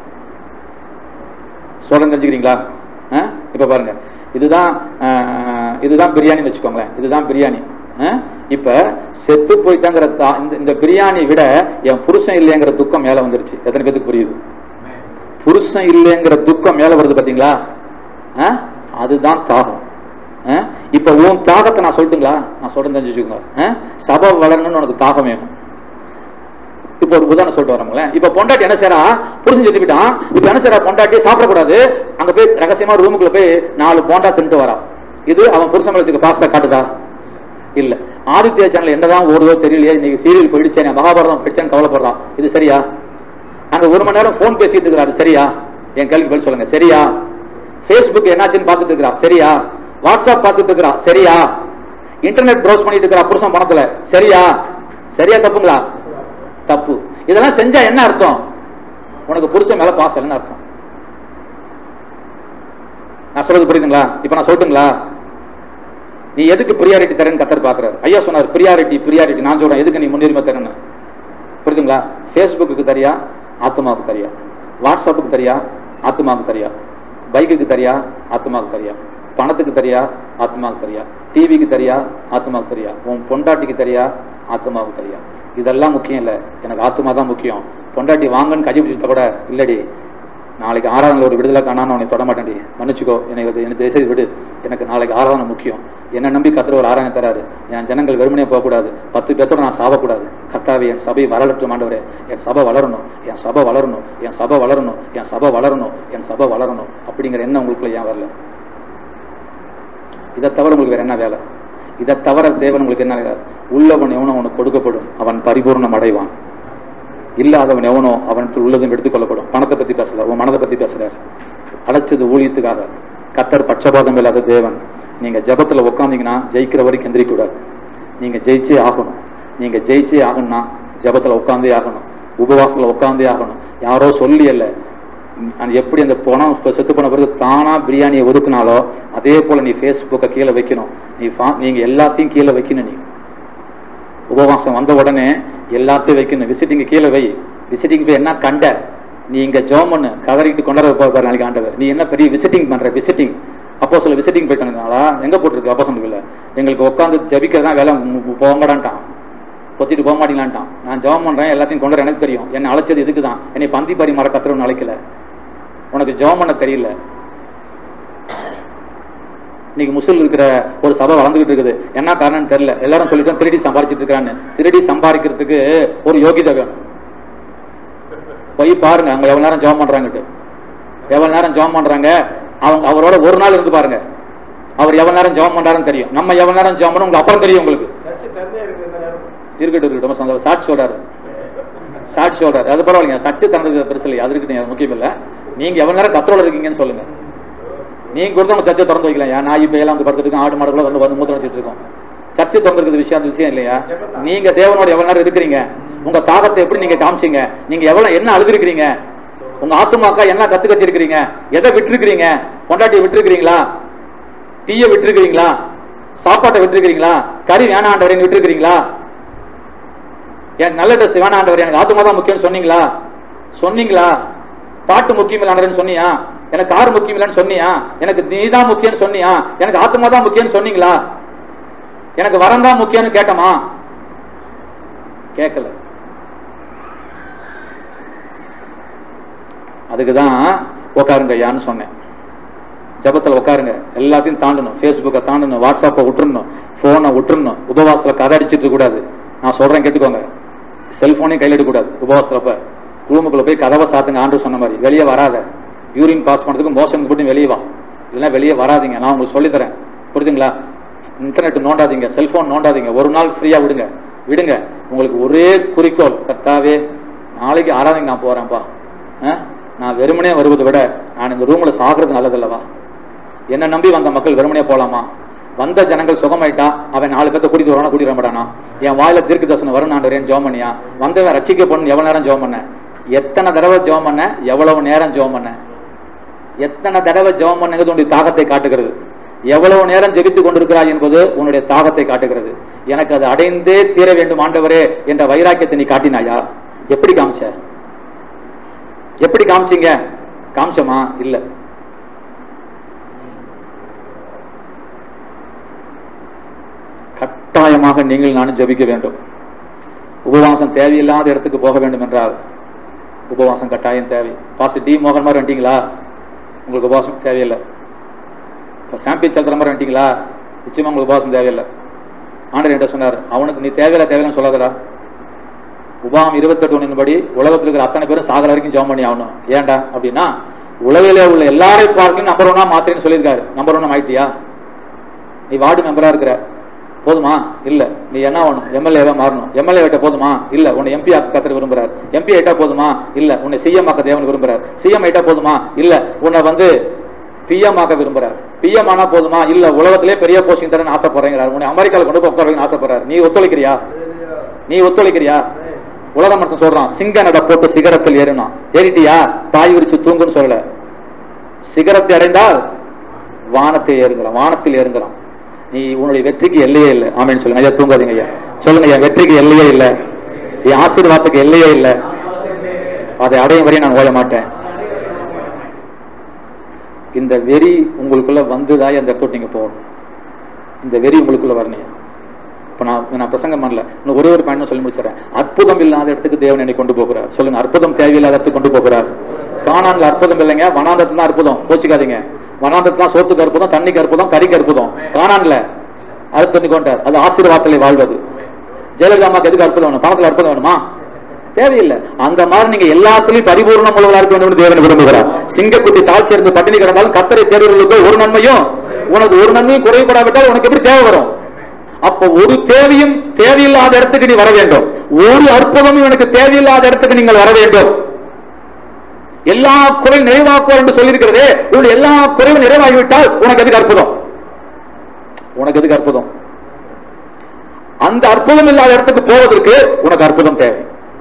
சொல்றேன் தெரிஞ்சுக்கிறீங்களா ஆ? இப்ப பாருங்க இதுதான் ஆ, இதுதான் பிரியாணி வச்சுக்கோங்களேன் இதுதான் பிரியாணி ஆ? இப்ப செத்து போயிட்டாங்கிற தா- இந்த இந்த பிரியாணி விட என் புருஷன் இல்லைங்கிற துக்கம் மேல வந்துருச்சு எத்தனை பேத்துக்கு புரியுது புருஷன் இல்லைங்கிற துக்கம் மேல வருது பாத்தீங்களா ஆ? அதுதான் தாகம் ஆ? இப்ப உன் தாகத்தை நான் சொல்லட்டுங்களா நான் சொல்றேன் தெரிஞ்சுக்கோங்க ஆ? சபை வளரணும்னு உனக்கு தாகம் வேணும் இப்ப ஒரு உதாரணம் சொல்லிட்டு வரோங்களேன் இப்ப பொண்டாட்டி என்ன செய்யறா புருஷன் செத்து போயிட்டான் இப்ப என்ன செய்யறா பொண்டாட்டி சாப்பிடக்கூடாது அங்க போய் ரகசியமா ரூமுக்குள்ள போய் நாலு போண்டா தின்ட்டு வரா இது அவன் புருஷன் மேல வச்சுக்க பாஸ்தா காட்டுதா இல்ல ஆதித்ய சேனல் என்னதான் ஓடுதோ தெரியலையே இன்னைக்கு சீரியல் போயிடுச்சேன் மகாபாரதம் போயிடுச்சேன்னு கவலைப்படுறான் இது சரியா அங்க ஒரு மணி நேரம் போன் பேசிட்டு இருக்கிறாரு சரியா என் கேள்வி பதில் சொல்லுங்க சரியா Facebook என்னாச்சுன்னு பார்த்துட்டு இருக்கிறா சரியா வாட்ஸ்அப் பார்த்துட்டு இருக்கிறா சரியா இன்டர்நெட் ப்ரௌஸ் பண்ணிட்டு இருக்கிறா புருஷன் பணத்துல சரியா சரியா தப்புங்களா தப்பு இதெல்லாம் செஞ்சா என்ன அர்த்தம் உனக்கு புருஷன் மேல பாசம் என்ன அர்த்தம் நான் சொல்றது புரியுதுங்களா இப்ப நான் சொல்லட்டுங்களா நீ எதுக்கு ப்ரியாரிட்டி தரேன்னு கத்தர் பாக்குறாரு ஐயா சொன்னார் ப்ரியாரிட்டி ப்ரியாரிட்டி நான் சொல்றேன் எதுக்கு நீ முன்னுரிமை தரேன்னு புரியுதுங்களா ஃபேஸ்புக்கு தரியா ஆத்மாவுக்கு தரியா வாட்ஸ்அப்புக்கு தரியா ஆத்மாவுக்கு தரியா பைக்குக்கு தரியா ஆத்மாவுக்கு தரியா பணத்துக்கு தரியா ஆத்மாவுக்கு தரியா டிவிக்கு தரியா ஆத்மாவுக்கு தரியா உன் பொண்டாட்டிக்கு தரியா ஆத்மாவுக்கு தரியா இதெல்லாம் முக்கியம் இல்லை எனக்கு ஆத்மா தான் முக்கியம் பொண்டாட்டி வாங்கன்னு கை பிடிச்சிட்ட கூட இல்லடி நாளைக்கு ஆராதனை ஒரு விடுதலை காணாம உன்னை தொட மாட்டேன்டி மன்னிச்சுக்கோ எனக்கு அது- எனக்கு தயவுசெய்து விடு எனக்கு நாளைக்கு ஆராதனை முக்கியம் என்ன நம்பி கத்துற ஒரு ஆராதனை தராரு என் ஜனங்கள் வெறுமனே போகக்கூடாது பத்து பேர்த்தோட நான் சாவக்கூடாது கத்தாவே என் சபை வளரட்டும் ஆண்டவரே என் சபை வளரணும் என் சபை வளரணும் என் சபை வளரணும் என் சபை வளரணும் என் சபை வளரணும் அப்படிங்கிற எண்ணம் உங்களுக்குள்ள ஏன் வரல இதை தவிர உங்களுக்கு வேற என்ன வேலை இதை தவிர தேவன் உங்களுக்கு என்ன வேலை உள்ளவன் எவனும் அவனுக்கு கொடுக்கப்படும் அவன் பரிபூர்ணம் அடைவான் இல்லாதவன் எவனோ அவனுக்கு உள்ளதும் எடுத்துக்கொள்ளப்படும் பணத்தை பத்தி பேசல உன் மனதை பத்தி பேசுறாரு அழைச்சது ஊழியத்துக்காக கத்தர் பட்சபாதம் இல்லாத தேவன் நீங்க ஜெபத்துல உட்காந்தீங்கன்னா ஜெயிக்கிற வரைக்கும் எந்திரிக்க கூடாது நீங்க ஜெயிச்சே ஆகணும் நீங்க ஜெயிச்சே ஆகணும்னா ஜெபத்துல உட்காந்தே ஆகணும் உபவாசத்துல உட்காந்தே ஆகணும் யாரோ சொல்லி அல்ல அது எப்படி அந்த பணம் இப்ப செத்து போன பிறகு தானா பிரியாணியை ஒதுக்குனாலோ அதே போல நீ ஃபேஸ்புக்கை கீழே வைக்கணும் நீ ஃபா- நீங்க எல்லாத்தையும் கீழே வைக்கணும் நீ உபவாசம் வந்த உடனே எல்லாத்தையும் வைக்கணும் விசிட்டிங் கீழே வை விசிட்டிங் போய் என்ன கண்ட நீ இங்க ஜோம் பண்ணு கதறிட்டு கொண்டாட பாரு நாளைக்கு ஆண்டவர் நீ என்ன பெரிய விசிட்டிங் பண்ற விசிட்டிங் அப்போ சொல்ல விசிட்டிங் போயிட்டாங்களா எங்க போட்டிருக்கு அப்போ சொன்னதில்ல எங்களுக்கு உட்காந்து ஜபிக்கிறது தான் வேலை மு- மு- போக மாட்டான்ட்டான் பொத்திட்டு போக மாட்டீங்களான்ட்டான் நான் ஜெபம் பண்றேன் எல்லாத்தையும் கொண்டு வர எனக்கு தெரியும் என்னை அழைச்சது இதுக்கு தான் என்னை பந்தி பரிமாற கத்துறவன் அழைக்கல உனக்கு ஜெபம் பண்ண தெரியல இன்னைக்கு முஸ்லிம் இருக்கிற ஒரு சபை வளர்ந்துகிட்டு இருக்குது என்ன காரணம்னு தெரியல எல்லாரும் சொல்லிட்டோம் திருடி சம்பாதிச்சிட்டு இருக்கான்னு திருடி சம்பாதிக்கிறதுக்கு ஒரு யோகிதை வேணும் போய் பாருங்க அவங்க எவ்வளவு நேரம் ஜெபம் பண்றாங்கட்டு எவ்வளவு நேரம் ஜெபம் பண்றாங்க அவங்க அவரோட ஒரு நாள் இருந்து பாருங்க அவர் எவ்வளவு நேரம் ஜெபம் பண்றாருன்னு தெரியும் நம்ம எவ்வளவு நேரம் ஜெபம் பண்ணோம் உங்களுக்கு அப்புறம் தெரியும் உங்களுக்கு சர்ச்சை திறந்தே இருக்கு இந்த நேரம் இருக்கட்டும் இருக்கட்டும் ரொம்ப சந்தோஷம் சாட்சி சொல்றாரு சாட்சி சொல்றாரு அது பரவாயில்லைங்க சர்ச்சை தந்தது பெருசு இல்லை அது இருக்கு அது முக்கியம் இல்ல நீங்க எவ்வளவு நேரம் கத்தரோட இருக்கீங்கன்னு சொல்லுங்க நீங்க கொடுத்தவங்க சர்ச்சை திறந்து வைக்கலாம் ஏன் நாய் பேயெல்லாம் வந்து படுத்துட்டு ஆடு மாடு கூட வந்து வந்து மூத்திரம் வச்சுட்டு இருக்கோம் சர்ச்சை திறந்துருக்குது விஷயம் அந்த விஷயம் இல்லையா நீங்க தேவனோட எவ்வளவு நேரம் இருக்கிறீங்க உங்க தாகத்தை எப்படி நீங்க காமிச்சீங்க நீங்க எவ்வளவு என்ன அழுதுருக்கிறீங்க உங்க ஆத்துமாக்கா என்ன கத்து கத்தி இருக்கிறீங்க எதை விட்டுருக்கிறீங்க பொண்டாட்டியை விட்டுருக்கிறீங்களா டீயை விட்டுருக்கிறீங்களா சாப்பாட்டை விட்டுருக்கிறீங்களா கறி வேணாண்டவரை விட்டுருக்கிறீங்களா எனக்கு நல்ல ட்ரெஸ் வேணாண்டவர் எனக்கு ஆத்துமா தான் முக்கியம்னு சொன்னீங்களா சொன்னீங்களா பாட்டு முக்கியம் இல்லைன்னு சொன்னியா எனக்கு கார் முக்கியம் இல்லைன்னு சொன்னியா எனக்கு நீ தான் முக்கியம்னு சொன்னியா எனக்கு ஆத்துமா தான் முக்கியம்னு சொன்னீங்களா எனக்கு வரம் தான் முக்கியம்னு கேட்டமா கேட்கல அதுக்கு தான் உட்காருங்க ஐயான்னு சொன்னேன் ஜபத்துல உட்காருங்க எல்லாத்தையும் தாண்டணும் ஃபேஸ்புக்கை தாண்டணும் வாட்ஸ்அப்பை விட்டுறணும் ஃபோனை விட்டுறணும் உபவாசத்துல கதை அடிச்சிட்டு இருக்க கூடாது நான் சொல்றேன் கேட்டுக்கோங்க செல்போனையும் கையில் எடுக்கக்கூடாது உபவாசத்தப்ப ரூமுக்குள்ள போய் கதவை சாத்துங்க ஆண்டு சொன்ன மாதிரி வெளியே வராத யூரின் பாஸ் பண்ணதுக்கு மோஷனுக்கு போட்டு வெளியே வா இல்லைன்னா வெளியே வராதீங்க நான் உங்களுக்கு சொல்லித் தரேன் புரியுதுங்களா இன்டர்நெட் நோண்டாதீங்க செல்போன் நோண்டாதீங்க ஒரு நாள் ஃப்ரீயா விடுங்க விடுங்க உங்களுக்கு ஒரே குறிக்கோள் கத்தாவே நாளைக்கு ஆராதனைக்கு நான் போறேன்ப்பா ஆ? நான் வெறுமனே வருவதை விட நான் இந்த ரூம்ல சாகிறது நல்லதல்லவா என்ன நம்பி வந்த மக்கள் வெறுமனே போலாமா வந்த ஜனங்கள் சுகமாயிட்டா அவன் நாலு பேர்த்த கூட்டிட்டு வரானா கூட்டிட்டு வர மாட்டானா என் வாயில தீர்க்க தரிசனம் வரும் நான் ஜெபம் பண்ணியா வந்தவன் ரட்சிக்க பொண்ணு எவ்வளவு நேரம் ஜெபம் பண்ண எத்தனை தடவை ஜெபம் பண்ண எவ்வளவு நேரம் ஜெபம் பண்ண எத்தனை தடவை ஜெபம் பண்ணுங்கிறது உன்னுடைய தாகத்தை காட்டுகிறது எவ்வளவு நேரம் ஜெபித்துக் கொண்டிருக்கிறாய் என்பது உன்னுடைய தாகத்தை காட்டுகிறது எனக்கு அது அடைந்தே தீர வேண்டும் ஆண்டவரே என்ற வைராக்கியத்தை நீ காட்டினாயா எப்படி காமிச்ச எப்படி காமிச்சீங்க காமிச்சமா இல்ல கட்டாயமாக நீங்கள் நானும் ஜெபிக்க வேண்டும் உபவாசம் தேவையில்லாத இடத்துக்கு போக வேண்டும் என்றால் உபவாசம் கட்டாயம் தேவை பாஸ் டி மோகன் மாதிரி வந்துட்டீங்களா உங்களுக்கு உபவாசம் தேவையில்லை இப்போ சாம்பிள் சத்திர மாதிரி வந்துட்டீங்களா நிச்சயமா உங்களுக்கு உபவாசம் தேவையில்லை ஆண்டர் என்ன சொன்னார் அவனுக்கு நீ தேவையில்லை தேவையில்லைன்னு சொல்லாதடா உபாம் இருபத்தெட்டு ஒன்றின் படி உலகத்தில் இருக்கிற அத்தனை பேரும் சாகர வரைக்கும் ஜெபம் பண்ணி ஆகணும் ஏன்டா அப்படின்னா உலகிலே உள்ள எல்லாரையும் பார்க்கணும் நம்பர் ஒன்னா மாத்திரன்னு சொல்லியிருக்காரு நம்பர் ஒன்னா ஆயிட்டியா நீ வார்டு மெம்பரா இருக்கிற போதுமா இல்ல நீ என்ன ஆகணும் எம்எல்ஏவா மாறணும் எம்எல்ஏ ஆயிட்ட போதுமா இல்ல உன்னை எம்பி ஆக்க கத்திர விரும்புறார் எம்பி ஆயிட்டா போதுமா இல்ல உன்னை சிஎம் ஆக்க தேவன் விரும்புறார் சிஎம் ஆயிட்டா போதுமா இல்ல உன்னை வந்து பிஎம் ஆக்க விரும்புறார் பிஎம் ஆனா போதுமா இல்ல உலகத்திலே பெரிய போஸ்டிங் தரேன்னு ஆசைப்படுறேங்கிறார் உன்னை அமெரிக்கால கொண்டு போய் உட்கார வைக்கணும்னு ஆசைப்படுறாரு நீ ஒத்துழைக்கிறியா நீ ஒத்துழைக்கிறியா உலக மனுஷன் சொல்றான் சிங்க நட போட்டு சிகரத்தில் ஏறினான் ஏறிட்டியா தாய் விரிச்சு தூங்குன்னு சொல்லல சிகரத்தை அடைந்தால் வானத்தை ஏறுகிறான் வானத்தில் ஏறுகிறான் நீ உன்னுடைய வெற்றிக்கு எல்லையே இல்லை ஆமேன்னு சொல்லுங்க ஐயா தூங்காதீங்க ஐயா சொல்லுங்க ஐயா வெற்றிக்கு எல்லையே இல்லை என் ஆசீர்வாதத்துக்கு எல்லையே இல்லை அதை அடையும் வரையும் நான் ஓய மாட்டேன் இந்த வெறி உங்களுக்குள்ள வந்துதான் அந்த இடத்தோட்டு நீங்க போகணும் இந்த வெறி உங்களுக்குள்ள வரணும் இப்ப நான் நான் பிரசங்கம் பண்ணல இன்னும் ஒரே ஒரு பாயிண்ட் சொல்லி முடிச்சிடறேன் அற்புதம் இல்லாத இடத்துக்கு தேவன் என்னை கொண்டு போகிறார் சொல்லுங்க அற்புதம் தேவையில்லாத இடத்துக்கு கொண்டு போகிறார் காணான்ல அற்புதம் இல்லைங்க வனாந்தத்துல தான் அற்புதம் கோச்சிக்காதீங்க வனாந்தத்துல தான் சோத்துக்கு அற்புதம் தண்ணிக்கு அற்புதம் கறிக்கு அற்புதம் காணான்ல அது தண்ணி கொண்டார் அது ஆசீர்வாதத்திலே வாழ்வது ஜெயலலிதா அம்மாக்கு எதுக்கு அற்புதம் வேணும் பணத்துல அற்புதம் வேணுமா தேவையில்லை அந்த மாதிரி நீங்க எல்லாத்துலயும் பரிபூர்ணம் உள்ளவர்களா இருக்க வேண்டும் என்று தேவன் விரும்புகிறார் சிங்கக்குட்டி தாழ்ச்சி இருந்து பட்டினி கிடந்தாலும் கத்தரை தேர்வுகளுக்கு ஒரு நன்மையும் உனக்கு ஒரு நன்மையும் குறைபடாவிட்டால் உனக்கு எப்படி தேவை வரும் அப்போ ஒரு தேவையும் தேவையில்லாத இடத்துக்கு நீ வர வேண்டும் ஒரு அற்புதமும் எனக்கு தேவையில்லாத இடத்துக்கு நீங்கள் வர வேண்டும் எல்லா குறை நிறைவாக்குவார் என்று சொல்லியிருக்கிறதே உன்னுடைய எல்லா குறைவும் நிறைவாகிவிட்டால் உனக்கு எதுக்கு அற்புதம் உனக்கு எதுக்கு அற்புதம் அந்த அற்புதம் இல்லாத இடத்துக்கு போவதற்கு உனக்கு அற்புதம் தேவை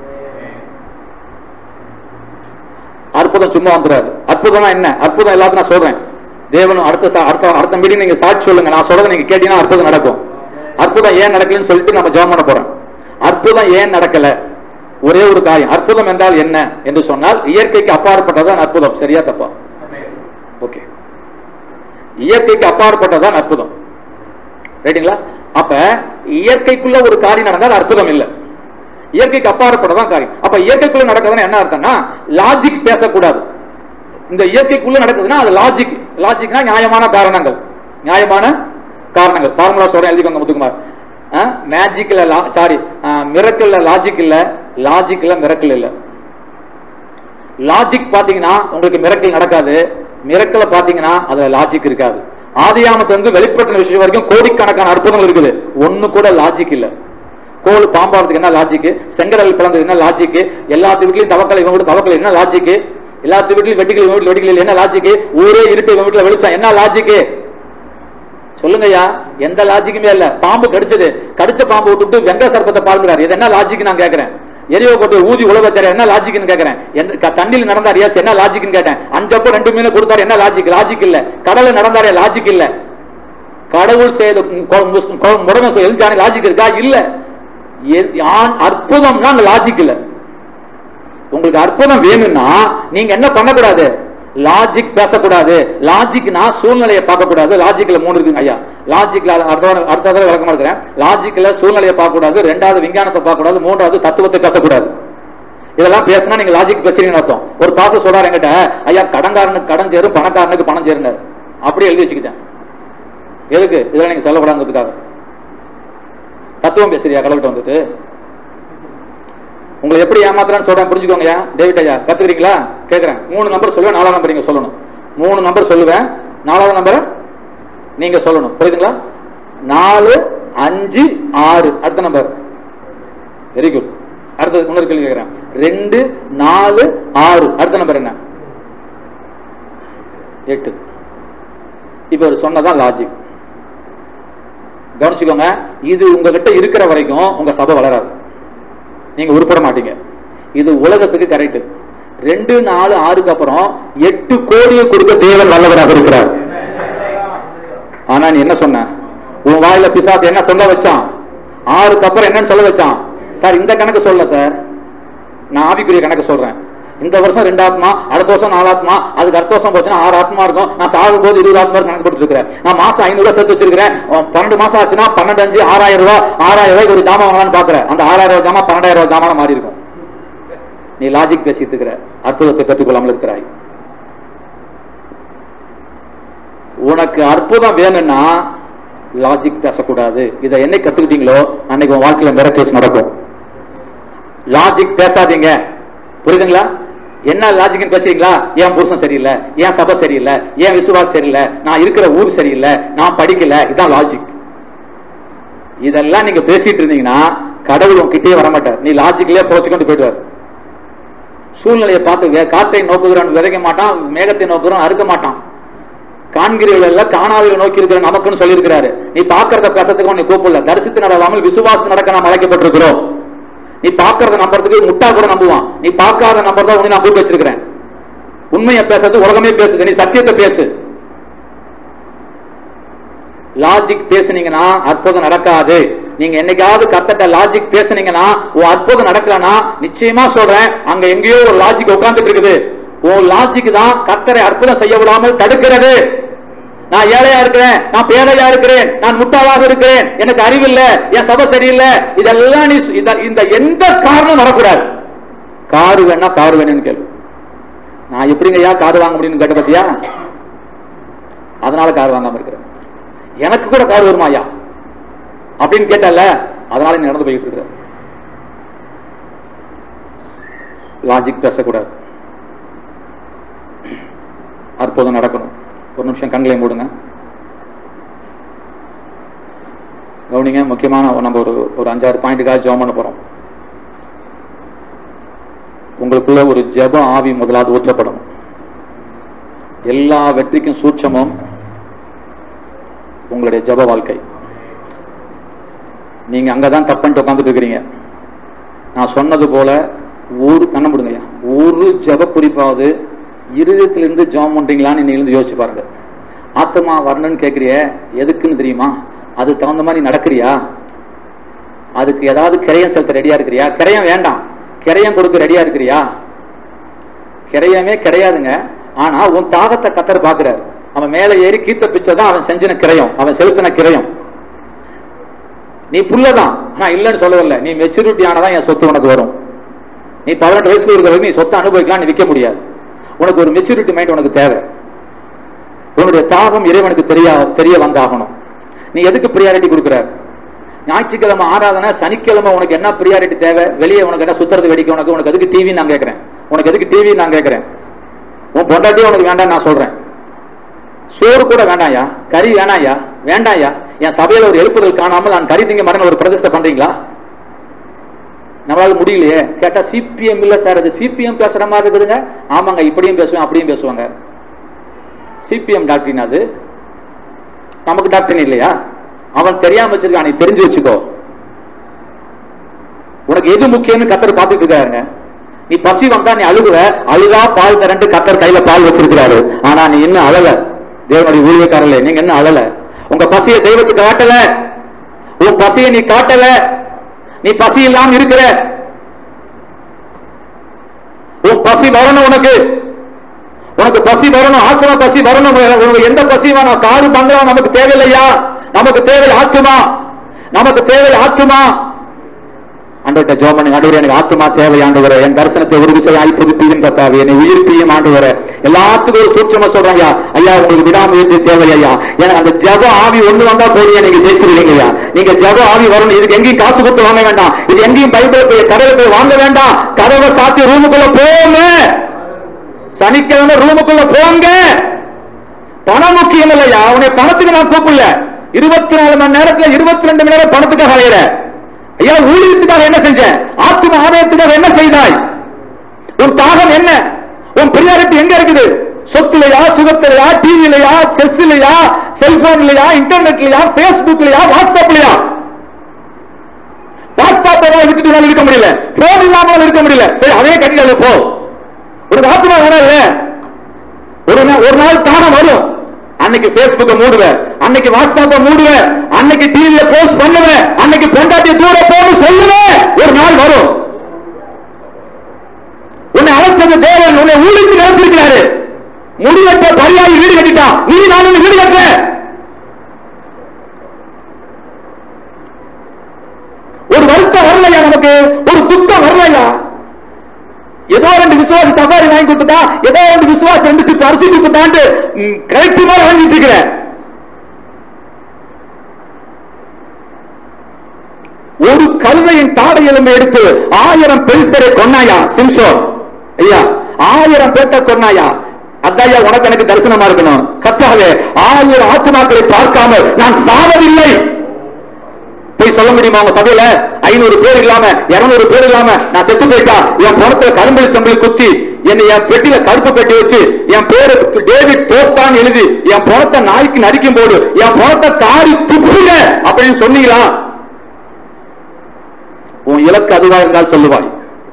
அற்புதம் சும்மா வந்துடாது அற்புதம்னா என்ன அற்புதம் எல்லாத்தையும் நான் சொல்றேன் தேவன் அடுத்த சா- அடுத்த அடுத்த மீட்டிங் நீங்க சாட்சி சொல்லுங்க நான் சொல்றதை நீங்க கேட்டீங்கன்னா அற்புதம் நடக்கும் அற்புதம் ஏன் நடக்கலன்னு சொல்லிட்டு நம்ம ஜெபம் பண்ண போறோம் அற்புதம் ஏன் நடக்கல ஒரே ஒரு காரியம் அற்புதம் என்றால் என்ன என்று சொன்னால் இயற்கைக்கு அப்பாற்பட்டதான் அற்புதம் சரியா தப்பா ஓகே இயற்கைக்கு அப்பாற்பட்டதான் அற்புதம் ரைட்டுங்களா அப்ப இயற்கைக்குள்ள ஒரு காரியம் நடந்தால் அற்புதம் இல்லை இயற்கைக்கு அப்பாற்பட்டதான் காரியம் அப்ப இயற்கைக்குள்ள நடக்குதுன்னா என்ன அர்த்தம்னா லாஜிக் பேசக்கூடாது இந்த இயற்கைக்குள்ள நடக்குதுன்னா அது லாஜிக் லாஜிக்னா நியாயமான காரணங்கள் நியாயமான காரணங்கள் ஃபார்முலா சொல்றேன் எழுதிக்கோங்க முத்துக்குமார் மேஜிக்ல சாரி மிரக்கல்ல லாஜிக் இல்ல லாஜிக்ல மிரக்கல் இல்ல லாஜிக் பாத்தீங்கன்னா உங்களுக்கு மிரக்கல் நடக்காது மிரக்கல பாத்தீங்கன்னா அதுல லாஜிக் இருக்காது ஆதியாமத்துல இருந்து வெளிப்பட்ட விஷயம் வரைக்கும் கோடிக்கணக்கான அற்புதங்கள் இருக்குது ஒண்ணு கூட லாஜிக் இல்ல கோல் பாம்பாடுறதுக்கு என்ன லாஜிக் செங்கடல் பிளந்ததுக்கு என்ன லாஜிக் எல்லாத்து வீட்லயும் தவக்கலை இவன் வீட்டு தவக்கலை என்ன லாஜிக் எல்லாத்து வீட்லயும் வெட்டிகள் இவன் வீட்டுல வெட்டிகள் என்ன லாஜிக் ஊரே இருட்டு இவன் வீட்டுல வெளிச்சம் என்ன லாஜிக் சொல்லுங்கய்யா எந்த லாஜிக்குமே இல்ல பாம்பு கடிச்சது கடிச்ச பாம்பு விட்டுட்டு வெங்க சர்ப்பத்தை பாருங்கிறார் இது என்ன லாஜிக் நான் கேக்குறேன் எரியோ கொட்டு ஊதி உழவு வச்சாரு என்ன லாஜிக்னு கேக்குறேன் எந்த- க- தண்ணியில் நடந்தார் எஸ் என்ன லாஜிக்னு கேட்டேன் அஞ்சப்போ ரெண்டு மீன் கொடுத்தாரு என்ன லாஜிக் லாஜிக் இல்ல கடல்ல நடந்தாரே லாஜிக் இல்ல கடவுள் செய்த முடமை எழுந்தானே லாஜிக் இருக்கா இல்ல எ- ஆண் அற்புதம்னா அங்க லாஜிக் இல்ல உங்களுக்கு அற்புதம் வேணும்னா நீங்க என்ன பண்ணக்கூடாது லாஜிக் பேசக்கூடாது லாஜிக்னா சூழ்நிலையை பார்க்க கூடாது லாஜிக்ல மூணு இருக்குங்க ஐயா லாஜிக்ல அடுத்த அடுத்த தடவை விளக்கமா இருக்கிறேன் லாஜிக்ல சூழ்நிலையை பார்க்க கூடாது ரெண்டாவது விஞ்ஞானத்தை பார்க்க கூடாது மூன்றாவது தத்துவத்தை பேசக்கூடாது இதெல்லாம் பேசினா நீங்க லாஜிக் பேசுறீங்கன்னு அர்த்தம் ஒரு பாச சொல்றாரு என்கிட்ட ஐயா கடன்காரனுக்கு கடன் சேரும் பணக்காரனுக்கு பணம் சேருனாரு அப்படியே எழுதி வச்சுக்கிட்டேன் எதுக்கு இதெல்லாம் நீங்க சொல்லக்கூடாதுங்கிறதுக்காக தத்துவம் பேசுறியா கடவுள்கிட்ட வந்துட்டு உங்களை எப்படி ஏமாத்துறான்னு சொல்றேன் புரிஞ்சுக்கோங்க ஐயா டேவிட் ஐயா கத்துக்கிறீங்களா கேக்குறேன் மூணு நம்பர் சொல்லுவேன் நாலாவது நம்பர் நீங்க சொல்லணும் மூணு நம்பர் சொல்லுவேன் நாலாவது நம்பர் நீங்க சொல்லணும் புரியுதுங்களா நாலு அஞ்சு ஆறு அடுத்த நம்பர் வெரி குட் அடுத்தது இன்னொரு கேள்வி கேட்கிறேன் ரெண்டு நாலு ஆறு அடுத்த நம்பர் என்ன எட்டு இப்ப அவர் சொன்னதான் லாஜிக் கவனிச்சுக்கோங்க இது உங்ககிட்ட இருக்கிற வரைக்கும் உங்க சபை வளராது நீங்க உருப்பட மாட்டீங்க இது உலகத்துக்கு கரெக்ட் ரெண்டு நாலு ஆறுக்கு அப்புறம் எட்டு கோடியை கொடுக்க தேவன் வல்லவராக இருக்கிறார் ஆனா நீ என்ன சொன்ன உன் வாயில பிசாசு என்ன சொல்ல வச்சான் ஆறுக்கு அப்புறம் என்னன்னு சொல்ல வச்சான் சார் இந்த கணக்கு சொல்ல சார் நான் ஆவிக்குரிய கணக்கு சொல்றேன் இந்த வருஷம் ரெண்டு ஆத்மா அடுத்த வருஷம் நாலு ஆத்மா அதுக்கு அடுத்த வருஷம் போச்சுன்னா ஆறு ஆத்மா இருக்கும் நான் சாகும் போது இருபது ஆத்மா கணக்கு போட்டு இருக்கிறேன் நான் மாசம் ஐநூறு ரூபாய் சேர்த்து வச்சிருக்கிறேன் அஹ் பன்னெண்டு மாசம் ஆச்சுன்னா பன்னெண்டு அஞ்சு ஆறாயிரம் ரூபாய் ஆறாயிரம் ரூபாய்க்கு ஒரு ஜாமான் வாங்கலாம்னு பாக்குறேன் அந்த ஆறாயிரம் ரூபாய் ஜாமான் பன்னெண்டாயிரம் ரூபாய் ஜாமான மாறி இருக்கும் நீ லாஜிக் பேசிட்டு இருக்கிற அற்புதத்தை கற்றுக்கொள்ளாமல் இருக்கிறாய் உனக்கு அற்புதம் வேணும்னா லாஜிக் பேசக்கூடாது இதை என்னை கத்துக்கிட்டீங்களோ அன்னைக்கு உன் வாழ்க்கையில மிரக்கல்ஸ் நடக்கும் லாஜிக் பேசாதீங்க புரியுதுங்களா என்ன லாஜிக்னு பேசுறீங்களா என் புருஷன் சரியில்லை என் சபை சரியில்லை என் விசுவாசம் சரியில்லை நான் இருக்கிற ஊர் சரியில்லை நான் படிக்கல இதான் லாஜிக் இதெல்லாம் நீங்க பேசிட்டு இருந்தீங்கன்னா கடவுள் உங்ககிட்டயே வர மாட்டார் நீ லாஜிக்லயே போச்சுக்கொண்டு போயிடுவார் சூழ்நிலையை பார்த்து வே- காத்தை நோக்குகிறான் விதைக்க மாட்டான் மேகத்தை நோக்குகிறான் அறுக்க மாட்டான் காண்கிறீர்கள் எல்லாம் காணாதவர்கள் நோக்கி இருக்கிற நமக்குன்னு சொல்லியிருக்கிறாரு நீ பார்க்கறத பேசத்துக்கு உன்னை கூப்பிடல தரிசித்து நடவாமல் விசுவாசம் நடக்க நாம் அழைக்கப்பட்டிருக்கிறோம் நீ பார்க்கறத நம்புறதுக்கு முட்டா கூட நம்புவான் நீ பார்க்காத நம்பர் தான் உன்னை நான் கூப்பிட்டு வச்சிருக்கிறேன் உண்மையை பேசுறது உலகமே பேசுது நீ சத்தியத்தை பேசு லாஜிக் பேசுனீங்கன்னா அற்புதம் நடக்காது நீங்க என்னைக்காவது கத்தட்ட லாஜிக் பேசுனீங்கன்னா உன் அற்புதம் நடக்கலனா நிச்சயமா சொல்றேன் அங்க எங்கேயோ ஒரு லாஜிக் உட்கார்ந்துட்டு இருக்குது உன் லாஜிக் தான் கத்தரை அற்புதம் செய்ய விடாமல் தடுக்கிறது நான் ஏழையா இருக்கிறேன் நான் பேழையா இருக்கிறேன் நான் முட்டாளாக இருக்கிறேன் எனக்கு அறிவில்ல என் சபை சரியில்லை இதெல்லாம் நீ சு- இத- இந்த எந்த காரணம் வரக்கூடாது காரு வேணா காரு வேணும்னு கேளு நான் எப்படிங்கய்யா கார் வாங்க முடியும்னு கேட்ட பத்தியா அதனால கார் வாங்காம இருக்கிறேன் எனக்கு கூட கார் வருமா ஐயா அப்படின்னு கேட்டல அதனால நீ நடந்து போயிட்டு இருக்கிற லாஜிக் பேசக்கூடாது அற்புதம் நடக்கணும் ஒரு நிமிஷம் கண்களை மூடுங்க கவனிங்க முக்கியமான நம்ம ஒரு ஒரு அஞ்சாறு பாயிண்ட்டுக்காக ஜோம் பண்ண போறோம் உங்களுக்குள்ள ஒரு ஜெப ஆவி முதலாவது ஊற்றப்படும் எல்லா வெற்றிக்கும் சூட்சமும் உங்களுடைய ஜெப வாழ்க்கை நீங்க அங்கதான் தப்புன்ட்டு உட்காந்துட்டு இருக்கிறீங்க நான் சொன்னது போல ஒரு கண்ண முடுங்கய்யா ஒரு ஜெப குறிப்பாவது இருதயத்திலிருந்து ஜெபம் பண்றீங்களான்னு நீங்க இருந்து யோசிச்சு பாருங்க ஆத்மா வரணும்னு கேட்குறிய எதுக்குன்னு தெரியுமா அது தகுந்த மாதிரி நடக்கிறியா அதுக்கு ஏதாவது கிரையம் செலுத்த ரெடியா இருக்கிறியா கிரையம் வேண்டாம் கிரையம் கொடுக்க ரெடியா இருக்கிறியா கிரையமே கிடையாதுங்க ஆனா உன் தாகத்தை கத்தர் பாக்குறாரு அவன் மேல ஏறி கீத்த பிச்சை தான் அவன் செஞ்சின கிரயம் அவன் செலுத்தின கிரயம் நீ புள்ளதான் நான் இல்லைன்னு சொல்லவில்லை நீ மெச்சூரிட்டி ஆனதான் என் சொத்து உனக்கு வரும் நீ பதினெட்டு வயசுல இருக்கிற வரைக்கும் நீ சொத்தை அனுபவிக்கலாம் நீ விற்க முடியாது உனக்கு ஒரு மெச்சூரிட்டி மைண்ட் உனக்கு தேவை உன்னுடைய தாகம் இறைவனுக்கு தெரிய தெரிய வந்தாகணும் நீ எதுக்கு ப்ரியாரிட்டி கொடுக்குற ஞாயிற்றுக்கிழமை ஆராதனை சனிக்கிழமை உனக்கு என்ன ப்ரியாரிட்டி தேவை வெளியே உனக்கு என்ன சுத்துறது வெடிக்க உனக்கு உனக்கு எதுக்கு டிவி நான் கேட்கிறேன் உனக்கு எதுக்கு டிவி நான் கேட்கிறேன் உன் பொண்டாட்டியும் உனக்கு வேண்டாம் நான் சொல்றேன் சோறு கூட வேண்டாம்யா கறி வேணாம்யா வேண்டாம்யா என் சபையில ஒரு எழுப்புதல் காணாமல் நான் கறி திங்க மரண ஒரு பிரதிஷ்டை பண்றீங்களா நம்மளால முடியலையே கேட்டா சிபிஎம் இல்ல சார் அது சிபிஎம் பேசுற மாதிரி இருக்குதுங்க ஆமாங்க இப்படியும் பேசுவேன் அப்படியும் பேசுவாங்க சிபிஎம் டாக்டரின் அது நமக்கு டாக்டரின் இல்லையா அவன் தெரியாம வச்சிருக்கான் நீ தெரிஞ்சு வச்சுக்கோ உனக்கு எது முக்கியம்னு கத்தர் பார்த்துட்டு இருக்காருங்க நீ பசி வந்தா நீ அழுகுவ அழுதா பால் திரண்டு கத்தர் கையில பால் வச்சிருக்கிறாரு ஆனா நீ இன்னும் அழல தேவனுடைய ஊழியக்காரல நீங்க இன்னும் அழல உங்க பசியை தெய்வத்துக்கு காட்டல உன் பசியை நீ காட்டல நீ பசி இல்லாம இருக்கிற உன் பசி வரணும் உனக்கு உனக்கு பசி வரணும் ஆத்மா பசி வரணும் உனக்கு எந்த பசி வேணும் காரு பங்களா நமக்கு தேவையில்லையா நமக்கு தேவை ஆத்துமா நமக்கு தேவை ஆத்துமா ஆண்டவர்கிட்ட ஜோம் பண்ணி ஆண்டவரே எனக்கு ஆத்துமா தேவை ஆண்டவரே என் தரிசனத்தை ஒரு விஷயம் புதுப்பியும் கத்தாவே என்னை உயிர்ப்பியும் ஆண்டவரே எல்லாத்துக்கும் ஒரு சூட்சமா சொல்றாங்க ஐயா உங்களுக்கு விடாமுயற்சி தேவை ஐயா எனக்கு அந்த ஜப ஆவி ஒண்ணு வந்தா போதும் நீங்க ஜெயிச்சிருவீங்க ஐயா நீங்க ஜப ஆவி வரணும் இதுக்கு எங்கேயும் காசு கொடுத்து வாங்க வேண்டாம் இது எங்கேயும் பைபிள் போய் கடையில் போய் வாங்க வேண்டாம் கதவை சாத்தி ரூமுக்குள்ள போங்க சனிக்கிழமை ரூமுக்குள்ள போங்க பணம் முக்கியம் இல்லையா உன்னை பணத்துக்கு நான் கூப்பிடல இருபத்தி நாலு மணி நேரத்துல இருபத்தி ரெண்டு மணி நேரம் பணத்துக்காக அலையிற ஐயா ஊழியத்துக்காக என்ன செஞ்ச ஆத்ம ஆதாயத்துக்காக என்ன செய்தாய் உன் தாகம் என்ன உன் பிரியாரிட்டி எங்க இருக்குது சொத்துலையா சுகத்திலையா டிவிலையா செஸ்லையா செல்போன்லயா இன்டர்நெட்லயா பேஸ்புக்லயா வாட்ஸ்அப்லயா வாட்ஸ்அப் விட்டுட்டு உன்னால இருக்க முடியல போன் இல்லாமல் இருக்க முடியல சரி அதே கட்டிடல போ உனக்கு ஆத்மா வேணா இல்ல ஒரு நாள் ஒரு நாள் தானம் வரும் அன்னைக்கு பேஸ்புக்க மூடுவேன் அன்னைக்கு வாட்ஸ்அப்ப மூடுவேன் அன்னைக்கு டிவியில போஸ்ட் பண்ணுவேன் அன்னைக்கு பொண்டாட்டி தூர போன்னு சொல்லுவேன் ஒரு நாள் வரும் உன்னை அழைச்சது தேவன் உன்னை ஊழித்து நடத்திருக்கிறாரு முடிவற்ற பரியாயி வீடு கட்டிட்டான் நீ நானும் வீடு கட்டுற ஒரு வருத்தம் வரலையா நமக்கு ஒரு துக்கம் வரலையா ஏதோ ரெண்டு விசுவாசி சஃபாரி வாங்கி கொடுத்துட்டா ஏதோ ரெண்டு விசுவாசி ரெண்டு சிப்பு அரிசி கொடுத்துட்டான்ட்டு கரெக்டிவா வாங்கிட்டு இருக்கிறேன் ஒரு கல்வையின் தாடை எலும்பை எடுத்து ஆயிரம் பெருஸ்தரை கொன்னாயா சிம்சோன் ஐயா ஆயிரம் பேர்த்த கொன்னாயா அதாயா உனக்கு எனக்கு தரிசனமா இருக்கணும் கத்தாவே ஆயிரம் ஆத்மாக்களை பார்க்காமல் நான் சாவதில்லை போய் சொல்ல முடியுமா உங்க சபையில ஐநூறு பேர் இல்லாம இருநூறு பேர் இல்லாம நான் செத்து போயிட்டா என் பணத்துல கரும்பலி சம்பளி குத்தி என்னை என் பெட்டியில கருப்பு பெட்டி வச்சு என் பேரு டேவிட் தோப்பான்னு எழுதி என் பணத்தை நாய்க்கு நடிக்கும் போது என் பணத்தை காரி துப்புங்க அப்படின்னு சொன்னீங்களா உன் இலக்கு அதுவா இருந்தால் சொல்லுவாய்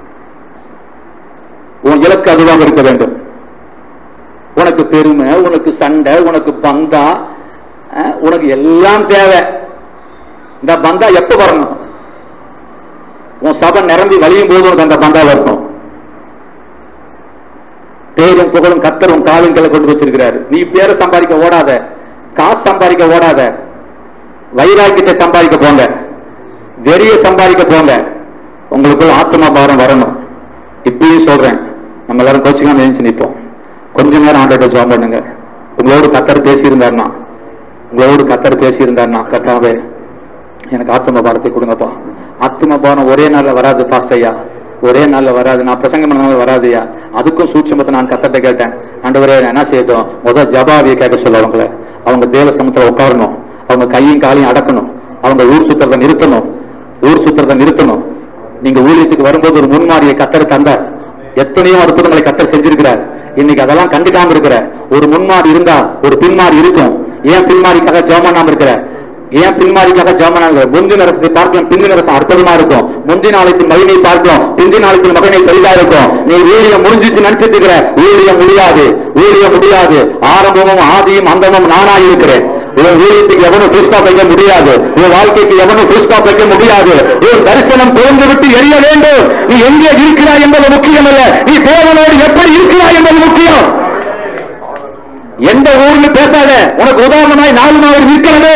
உன் இலக்கு அதுவாக இருக்க வேண்டும் உனக்கு பெருமை உனக்கு சண்டை உனக்கு பந்தா அஹ், உனக்கு எல்லாம் தேவை இந்த பந்தா எப்ப வரணும் உன் சபை நிரம்பி வழியும் போது உனக்கு அந்த பந்தா வரணும் பேரும் புகழும் கத்தரும் காலின்களை கொண்டு வச்சிருக்கிறாரு நீ பேரை சம்பாதிக்க ஓடாத காசு சம்பாதிக்க ஓடாத வைராக்கியத்தை சம்பாதிக்க போங்க வெறிய சம்பாதிக்க போங்க உங்களுக்குள்ள ஆத்மா பாரம் வரணும் இப்பயும் சொல்றேன் நம்ம எல்லாரும் கோச்சிங்காம எழுந்து நிற்போம் கொஞ்ச நேரம் ஆண்டோட ஜோம் பண்ணுங்க உங்களோடு கத்தர் பேசியிருந்தாருன்னா உங்களோடு கத்தர் பேசியிருந்தாருன்னா கத்தாவே எனக்கு ஆத்ம பாரத்தை கொடுங்கப்பா ஆத்ம பாரம் ஒரே நாள்ல வராது பாஸ்ட் ஐயா ஒரே நாள்ல வராது நான் பிரசங்கம் பண்ணனால வராதுயா அதுக்கும் சூட்சமத்தை நான் கத்தட்ட கேட்டேன் ஆண்டவரே நான் என்ன செய்யட்டும் முதல் ஜபாவியை கேட்க சொல்ல அவங்கள அவங்க தேவ சமத்துல உட்காரணும் அவங்க கையும் காலையும் அடக்கணும் அவங்க ஊர் சுத்துறதை நிறுத்தணும் ஊர் சுத்துறதை நிறுத்தணும் நீங்க ஊழியத்துக்கு வரும்போது ஒரு முன்மாதிரியை கத்தர் தந்தார் எத்தனையோ அற்புதங்களை கத்தர் செஞ்சிருக்கிறார் இன்னைக்கு அதெல்லாம் கண்டுக்காம இருக்கிற ஒரு முன்மாறி இருந்தா ஒரு பின்மாறி இருக்கும் ஏன் பின்மாறிக்காக ஜெபம் இருக்கிற ஏன் பின்மாறிக்காக ஜெபம் முந்தின அரசத்தை பார்க்கலாம் பிந்தின அரசு அற்புதமா இருக்கும் முந்தின நாளைக்கு மகிமை பார்க்கலாம் பிந்தின நாளைக்கு மகனை பெரிதா இருக்கும் நீ ஊழியம் முடிஞ்சிச்சு நினைச்சிட்டு இருக்கிற ஊழியம் முடியாது ஊழியம் முடியாது ஆரம்பமும் ஆதியும் அந்தமும் நானா இருக்கிறேன் உன் ஊழியத்துக்கு எவனும் புல் ஸ்டாப் வைக்க முடியாது உன் வாழ்க்கைக்கு எவனும் புல் ஸ்டாப் வைக்க முடியாது உன் தரிசனம் திறந்து விட்டு எரிய வேண்டும் நீ எங்கே இருக்கிறாய் என்பது முக்கியம் அல்ல நீ தேவனோடு எப்படி இருக்கிறாய் என்பது முக்கியம் எந்த ஊர்ல பேசாத உனக்கு உதாரணமாய் நாலு நாள் இருக்கிறது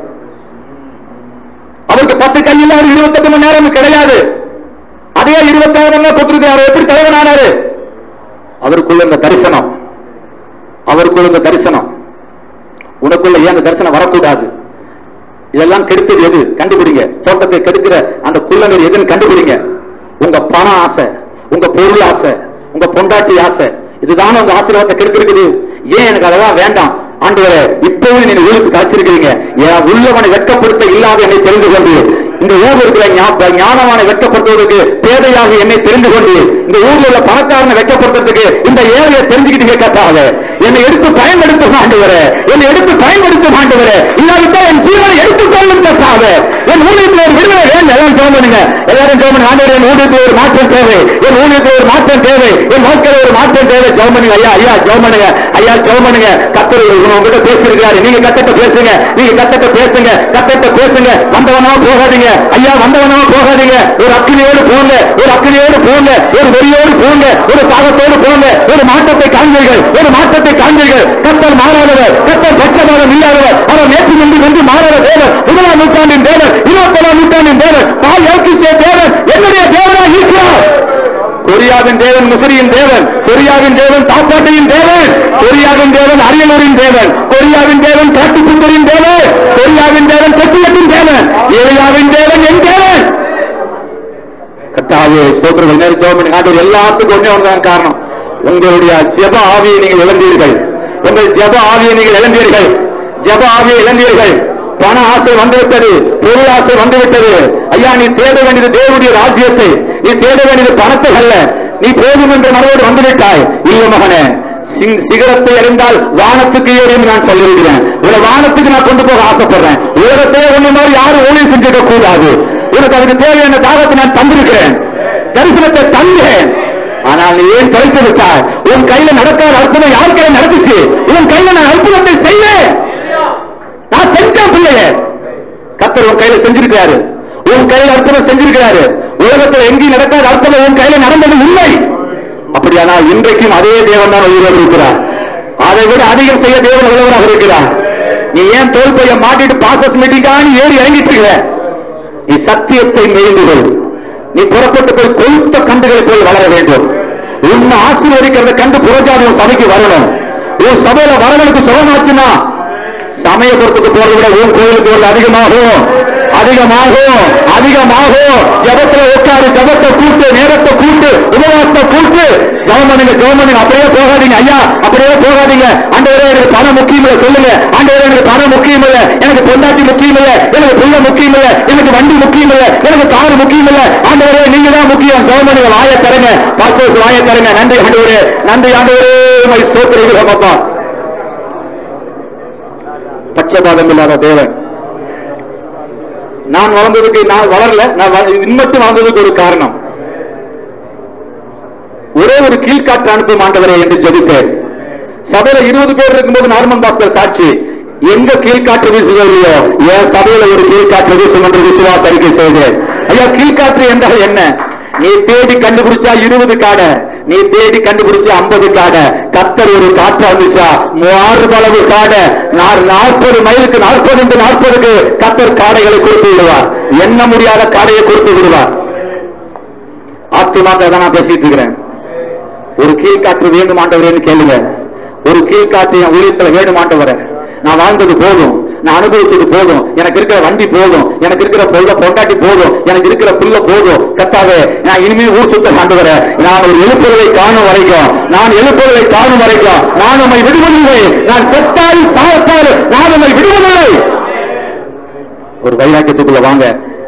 அவருக்கு பத்து கையில் அவர் இருபத்தெட்டு மணி நேரம் கிடையாது அதே இருபத்தாயிரம் தான் கொடுத்திருக்காரு எப்படி தலைவனானாரு அவருக்குள்ள இந்த தரிசனம் அவருக்குள்ள இந்த தரிசனம் உனக்குள்ள ஏன் அந்த தரிசனம் வரக்கூடாது இதெல்லாம் கெடுத்தது எது கண்டுபிடிங்க தோட்டத்தை கெடுக்கிற அந்த குள்ளநீர் எதுன்னு கண்டுபிடிங்க உங்க பண ஆசை உங்க பொருள் ஆசை உங்க பொண்டாட்டி ஆசை இதுதானே உங்க ஆசீர்வாதத்தை கெடுத்திருக்குது ஏன் எனக்கு அதெல்லாம் வேண்டாம் ஆண்டவரே இப்பவும் நீங்க ஊருக்கு காய்ச்சிருக்கிறீங்க என் உள்ளவனை வெட்கப்படுத்த இல்லாத என்னை தெரிந்து கொண்டு இந்த ஊர்ல இருக்கிற ஞா- ஞானவானை வெட்கப்படுத்துவதற்கு பேதையாக என்னை தெரிந்து கொண்டு இந்த ஊர்ல உள்ள பணக்காரனை வெட்கப்படுத்துறதுக்கு இந்த ஏழையை தெரிஞ்சுக்கிட்டு கத்தாத என்னை எடுத்து பயன்படுத்தும் ஆண்டவரே என்னை எடுத்து பயன்படுத்தும் ஆண்டவரே இல்லாவிட்டால் என் ஜீவனை எடுத்துக் கொள்ளும் கத்தாத என் ஊழியத்தில் ஒரு விடுதலை வேண்டும் எல்லாரும் ஜெபம் பண்ணுங்க எல்லாரும் ஜெபம் பண்ணுங்க ஆண்டவரே என் ஊழியத்தில் ஒரு மாற்றம் தேவை என் ஊழியத்தில் ஒரு மாற்றம் தேவை என் வாழ்க்கையில் ஒரு மாற்றம் தேவை ஜெபம் பண்ணுங்க ஐயா ஐயா ஜெபம் பண்ணுங்க ஐயா ஜெபம் பண்ணுங்க கத்தர் உங்ககிட்ட பேசியிருக்காரு நீங்க கத்தட்ட பேசுங்க நீங்க கத்தட்ட பேசுங்க கத்தட்ட பேசுங்க வந்தவனா போகாதீங்க ஐயா வந்தவனா போகாதீங்க ஒரு அக்கினியோடு போங்க ஒரு அக்கினியோடு போங்க ஒரு வெறியோடு போங்க ஒரு தாகத்தோடு போங்க ஒரு மாற்றத்தை காண்பீர்கள் ஒரு மாற்றத்தை காண்பீர்கள் கத்தர் மாறாதவர் கத்தர் பட்சபாதம் இல்லாதவர் அவர் நேற்று நின்று வந்து மாறாத தேவர் முதலாம் நூற்றாண்டின் தேவர் இருபத்தொன்னாம் நூற்றாண்டின் தேவர் பால் இறக்கிச்சே தேவர் என்னுடைய தேவனாக இருக்கிறார் கொரியாவின் தேவன் முசிறியின் தேவன் கொரியாவின் தேவன் தாப்பாட்டையின் தேவன் கொரியாவின் தேவன் அரியலூரின் தேவன் கொரியாவின் தேவன் காட்டுப்புத்தரின் தேவன் கொரியாவின் தேவன் பெட்டியத்தின் தேவன் ஏரியாவின் தேவன் என் தேவன் கத்தாவே சோதரர்கள் நேரம் ஜெபம் பண்ணி ஆண்டவர் எல்லாத்துக்கும் ஒண்ணே ஒன்றுதான் காரணம் உங்களுடைய ஜெப ஆவியை நீங்கள் இழந்தீர்கள் உங்கள் ஜெப ஆவியை நீங்கள் இழந்தீர்கள் ஜெப ஆவியை இழந்தீர்கள் பண ஆசை வந்துவிட்டது பொருள் ஆசை வந்துவிட்டது ஐயா நீ தேட வேண்டியது தேவனுடைய ராஜ்யத்தை நீ தேட வேண்டியது பணத்தை அல்ல நீ போதும் என்ற மனதோடு வந்துவிட்டாய் இல்ல மகனே சிங்- சிகரத்தை அறிந்தால் வானத்துக்கு ஏறி என்று நான் சொல்லியிருக்கிறேன் உங்களை வானத்துக்கு நான் கொண்டு போக ஆசைப்படுறேன் உலகத்தையே ஒண்ணு மாதிரி யாரும் ஊழியம் செஞ்சிட கூடாது உனக்கு அதுக்கு தேவையான தாகத்தை நான் தந்திருக்கிறேன் தரிசனத்தை தந்தேன் ஆனால் நீ ஏன் தொலைத்து விட்டாய் உன் கையில நடக்காத அற்புதம் யார் கையில நடந்துச்சு உன் கையில நான் அற்புதத்தை செய்வேன் நான் செஞ்சேன் பிள்ளைய கத்தர் உன் கையில செஞ்சிருக்கிறாரு உன் கையில அற்புதம் செஞ்சிருக்கிறாரு உலகத்துல எங்கேயும் நடக்காத அற்புதம் உன் கையில நடந்தது இல்லை அப்படியானால் இன்றைக்கும் அதே தேவன் தான் உயிரோடு இருக்கிறார் அதை விட அதிகம் செய்ய தேவன் உள்ளவராக இருக்கிறார் நீ ஏன் தோல் பைய மாட்டிட்டு பாசஸ் மீட்டிங்கான்னு ஏறி இறங்கிட்டு இருக்க நீ சத்தியத்தை மேய்ந்துகள் நீ புறப்பட்டு போய் கொழுத்த கண்டுகள் போய் வளர வேண்டும் உன்னை ஆசீர்வதிக்கிறத கண்டு புறஜாதி உன் சபைக்கு வரணும் உன் சபையில வரவனுக்கு சுகமாச்சுன்னா சமயபுரத்துக்கு போறதை விட உன் கோயிலுக்கு வரது அதிகமாகும் அதிகமாகும் அதிகமாகும் ஜபத்துல உட்காரு ஜபத்தை கூட்டு நேரத்தை கூட்டு உபவாசத்தை கூட்டு ஜபம் பண்ணுங்க ஜபம் பண்ணுங்க அப்படியே போகாதீங்க ஐயா அப்படியே போகாதீங்க ஆண்டவரே எனக்கு பணம் முக்கியம் இல்ல சொல்லுங்க ஆண்டவரே எனக்கு பணம் முக்கியம் இல்ல எனக்கு பொண்டாட்டி முக்கியம் இல்ல எனக்கு புள்ள முக்கியம் இல்ல எனக்கு வண்டி முக்கியம் இல்ல எனக்கு கார் முக்கியம் இல்ல ஆண்டவரே நீங்க தான் முக்கியம் ஜபம் பண்ணுங்க வாயை தருங்க பாஸ்டர்ஸ் வாயை தருங்க நன்றி ஆண்டவரே நன்றி ஆண்டவரே உமை ஸ்தோத்திரிக்கிறோம் அப்பா பட்சபாதம் இல்லாத தேவன் நான் வளர்ந்ததுக்கு நான் வளரல நான் வ- இன்னும் வளர்ந்ததுக்கு ஒரு காரணம் ஒரே ஒரு கீழ்காற்று அனுப்பும் ஆண்டவரே என்று ஜெபித்தேன் சபையில இருபது பேர் இருக்கும்போது நார்மன் பாஸ்கர் சாட்சி எங்க கீழ்காற்று வீசுதோ இல்லையோ என் சபையில ஒரு கீழ்காற்று வீசும் என்று விசுவாச அறிக்கை செய்கிறேன் ஐயா கீழ்காற்று என்றால் என்ன நீ தேடி கண்டுபிடிச்சா இருபது காடை நீ தேடி கண்டுபிடிச்சா ஐம்பது காடை கத்தர் ஒரு காற்றா வந்துச்சா மாறுபளவு காடை நான் நாற்பது மைலுக்கு நாற்பது நாற்பதுக்கு கத்தர் காடைகளை கொடுத்து விடுவார் எண்ண முடியாத காடையை கொடுத்து விடுவார் ஆத்துமாக்க தான் நான் பேசிட்டு இருக்கிறேன் ஒரு கீழ்காற்று வேண்டும் ஆண்டவரேன்னு கேளுங்க ஒரு கீழ்காற்று என் ஊழியத்துல வேண்டும் ஆண்டவரே நான் வாழ்ந்தது போதும் நான் அனுபவிச்சது போதும் எனக்கு இருக்கிற வண்டி போதும் எனக்கு இருக்கிற பொல்ல பொண்டாட்டி போதும் எனக்கு இருக்கிற புல்ல போதும் கத்தாவே நான் இனிமே ஊர் சுத்த ஆண்டவரே நான் ஒரு எழுப்புதலை காணும் வரைக்கும் நான் எழுப்புதலை காணும் வரைக்கும் நான் உம்மை விடுவதில்லை நான் செத்தால் சாத்தால் நான் உம்மை விடுவதில்லை ஒரு வைராக்கியத்துக்குள்ள வாங்க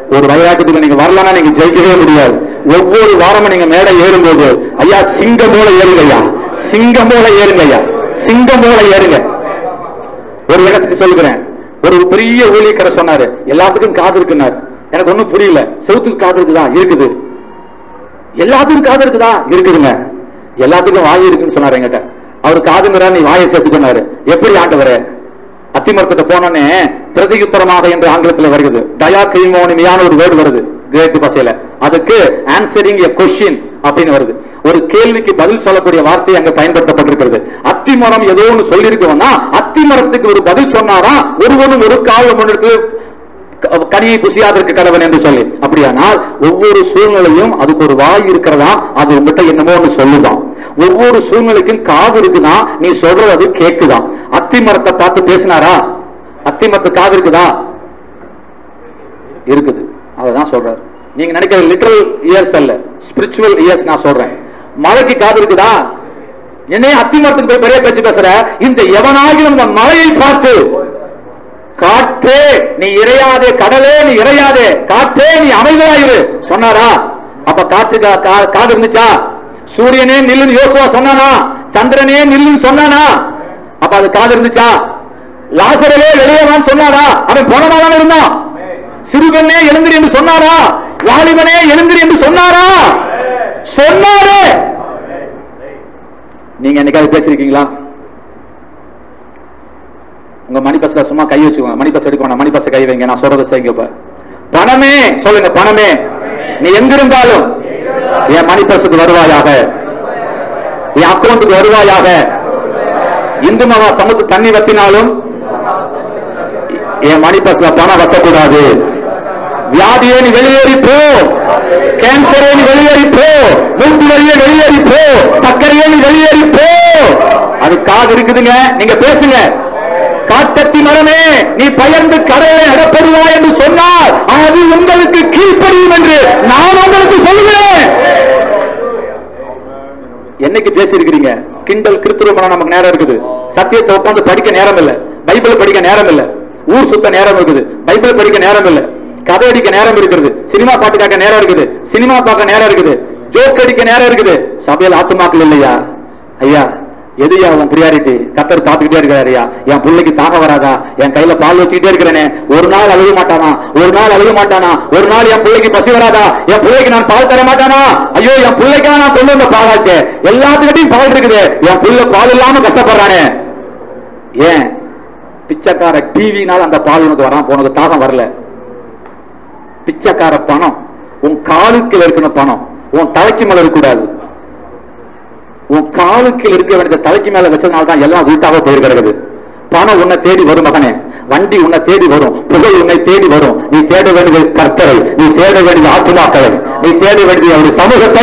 ஒரு வைராக்கியத்துக்கு நீங்க வரலன்னா நீங்க ஜெயிக்கவே முடியாது ஒவ்வொரு வாரமும் நீங்க மேடை ஏறும்போது ஐயா சிங்க மூளை ஏறுங்க ஐயா சிங்க மூளை ஏறுங்க ஐயா சிங்க மூளை ஏறுங்க ஒரு இடத்துக்கு சொல்லுகிறேன் ஒரு பெரிய ஊழியக்காரர் சொன்னாரு எல்லாத்துக்கும் காது இருக்குன்னாரு எனக்கு ஒண்ணும் புரியல செவுத்துக்கு காது இருக்குதா இருக்குது எல்லாத்துக்கும் காது இருக்குதா இருக்குதுங்க எல்லாத்துக்கும் வாய் இருக்குன்னு சொன்னாரு என்கிட்ட அவர் காதுங்கிறா நீ வாயை சேர்த்துக்கொண்டாரு எப்படி ஆண்டவரே அத்திமரத்திட்ட போனோன்னே பிரதியுத்தரமாக என்று ஆங்கிலத்தில் வருகிறது டயா கிரிமோனிமியான ஒரு வேர்டு வருது கிரேக்கு பசையில அதுக்கு ஆன்சரிங் எ கொஸ்டின் அப்படின்னு வருது ஒரு கேள்விக்கு பதில் சொல்லக்கூடிய வார்த்தை அங்க பயன்படுத்தப்பட்டிருக்கிறது அத்திமரம் ஏதோ ஒன்று சொல்லியிருக்கோம்னா அத்திமரத்துக்கு ஒரு பதில் சொன்னாரா ஒருவனும் ஒரு காலம் ஒன்று க- கனியை புசியாதற்கு கடவன் என்று சொல்லி அப்படியானால் ஒவ்வொரு சூழ்நிலையும் அதுக்கு ஒரு வாய் இருக்கிறதா அது உங்ககிட்ட என்னமோ ஒன்று சொல்லுதான் ஒவ்வொரு சூழ்நிலைக்கும் காது இருக்குதா நீ சொல்றது அது கேக்குதான் அத்தி மரத்தை பார்த்து பேசினாரா அத்தி மரத்து காது இருக்குதா இருக்குது அததான் சொல்றாரு நீங்க நினைக்கிற லிட்டரல் இயர்ஸ் அல்ல ஸ்பிரிச்சுவல் இயர்ஸ் நான் சொல்றேன் மழைக்கு காது இருக்குதா என்னைய அத்தி மரத்துக்கு போய் பெரிய பேச்சு பேசுற இந்த எவனாகிலும் இந்த மழையை பார்த்து காற்றே நீ இறையாதே கடலே நீ இறையாதே காற்றே நீ அமைதியாயிரு சொன்னாரா அப்ப காற்று கா- கா- காது இருந்துச்சா சூரியனே நில்லுன்னு யோசுவா சொன்னானா சந்திரனே நில்லுன்னு சொன்னானா அப்ப அது காது இருந்துச்சா லாசரவே வெளியேவான்னு சொன்னாரா அவன் போனமாதான் இருந்தான் சிறுவனே எழுந்திரி என்று சொன்னாரா வாலிபனே எழுந்திரி என்று சொன்னாரா சொன்னாரே நீங்க என்னைக்காவது பேசிருக்கீங்களா உங்க மணி பஸ்ல சும்மா கை வச்சுக்கோங்க மணி பஸ் எடுக்க வேணாம் மணி பஸ் கை வைங்க நான் சொல்றதை செய்யுங்க இப்ப பணமே சொல்லுங்க பணமே நீ எங்க இருந்தாலும் என் மணி பஸ்ஸுக்கு வருவாயாக என் அக்கௌண்ட்டுக்கு வருவாயாக இந்து மகா சமுத்து தண்ணி வத்தினாலும் என் மணி பஸ்ல பணம் வத்தக்கூடாது வியாதியே நீ வெளியேறி போ கேன்சரே நீ வெளியேறி போ மூட்டு வழியே வெளியேறி போ சர்க்கரையே நீ வெளியேறி போ அது காது இருக்குதுங்க நீங்க பேசுங்க காட்டத்தி மரமே நீ பயந்து கடலை அகப்படுவாய் என்று சொன்னால் அது உங்களுக்கு கீழ்ப்படியும் என்று நான் உங்களுக்கு சொல்லுவேன் என்னைக்கு பேசியிருக்கிறீங்க கிண்டல் கிருத்துருமணம் நமக்கு நேரம் இருக்குது சத்தியத்தை உட்கார்ந்து படிக்க நேரம் இல்ல பைபிள் படிக்க நேரம் இல்ல ஊர் சுத்த நேரம் இருக்குது பைபிள் படிக்க நேரம் இல்ல கதை அடிக்க நேரம் இருக்குது சினிமா பாட்டு கேட்க நேரம் இருக்குது சினிமா பார்க்க நேரம் இருக்குது ஜோக் அடிக்க நேரம் இருக்குது சபையில் ஆத்துமாக்கள் இல்லையா ஐயா எதுயா உன் பிரியாரிட்டி கத்தர் பார்த்துக்கிட்டே இருக்காருயா என் பிள்ளைக்கு தாக வராதா என் கையில பால் வச்சுக்கிட்டே இருக்கிறேனே ஒரு நாள் அழுக மாட்டானா ஒரு நாள் அழுக மாட்டானா ஒரு நாள் என் பிள்ளைக்கு பசி வராதா என் பிள்ளைக்கு நான் பால் தர மாட்டானா ஐயோ என் பிள்ளைக்கா நான் கொண்டு வந்த பாலாச்சே எல்லாத்துக்கிட்டையும் பால் இருக்குது என் பிள்ளை பால் இல்லாம கஷ்டப்படுறானே ஏன் பிச்சைக்கார டிவினால அந்த பால் உனக்கு வராம உனக்கு தாகம் வரல பிச்சைக்கார பணம் உன் காலுக்கு இருக்கணும் பணம் உன் தலைக்கு மேல இருக்கக்கூடாது உன் காலுக்கு இருக்க வேண்டிய தலைக்கு மேல வச்சதுனால தான் எல்லாம் வீட்டாக போய் கிடக்குது பணம் உன்னை தேடி வரும் மகனே வண்டி உன்னை தேடி வரும் புகழ் உன்னை தேடி வரும் நீ தேட வேண்டியது கர்த்தரை நீ தேட வேண்டியது ஆத்துமாக்களை நீ தேட வேண்டியது அவருடைய சமூகத்தை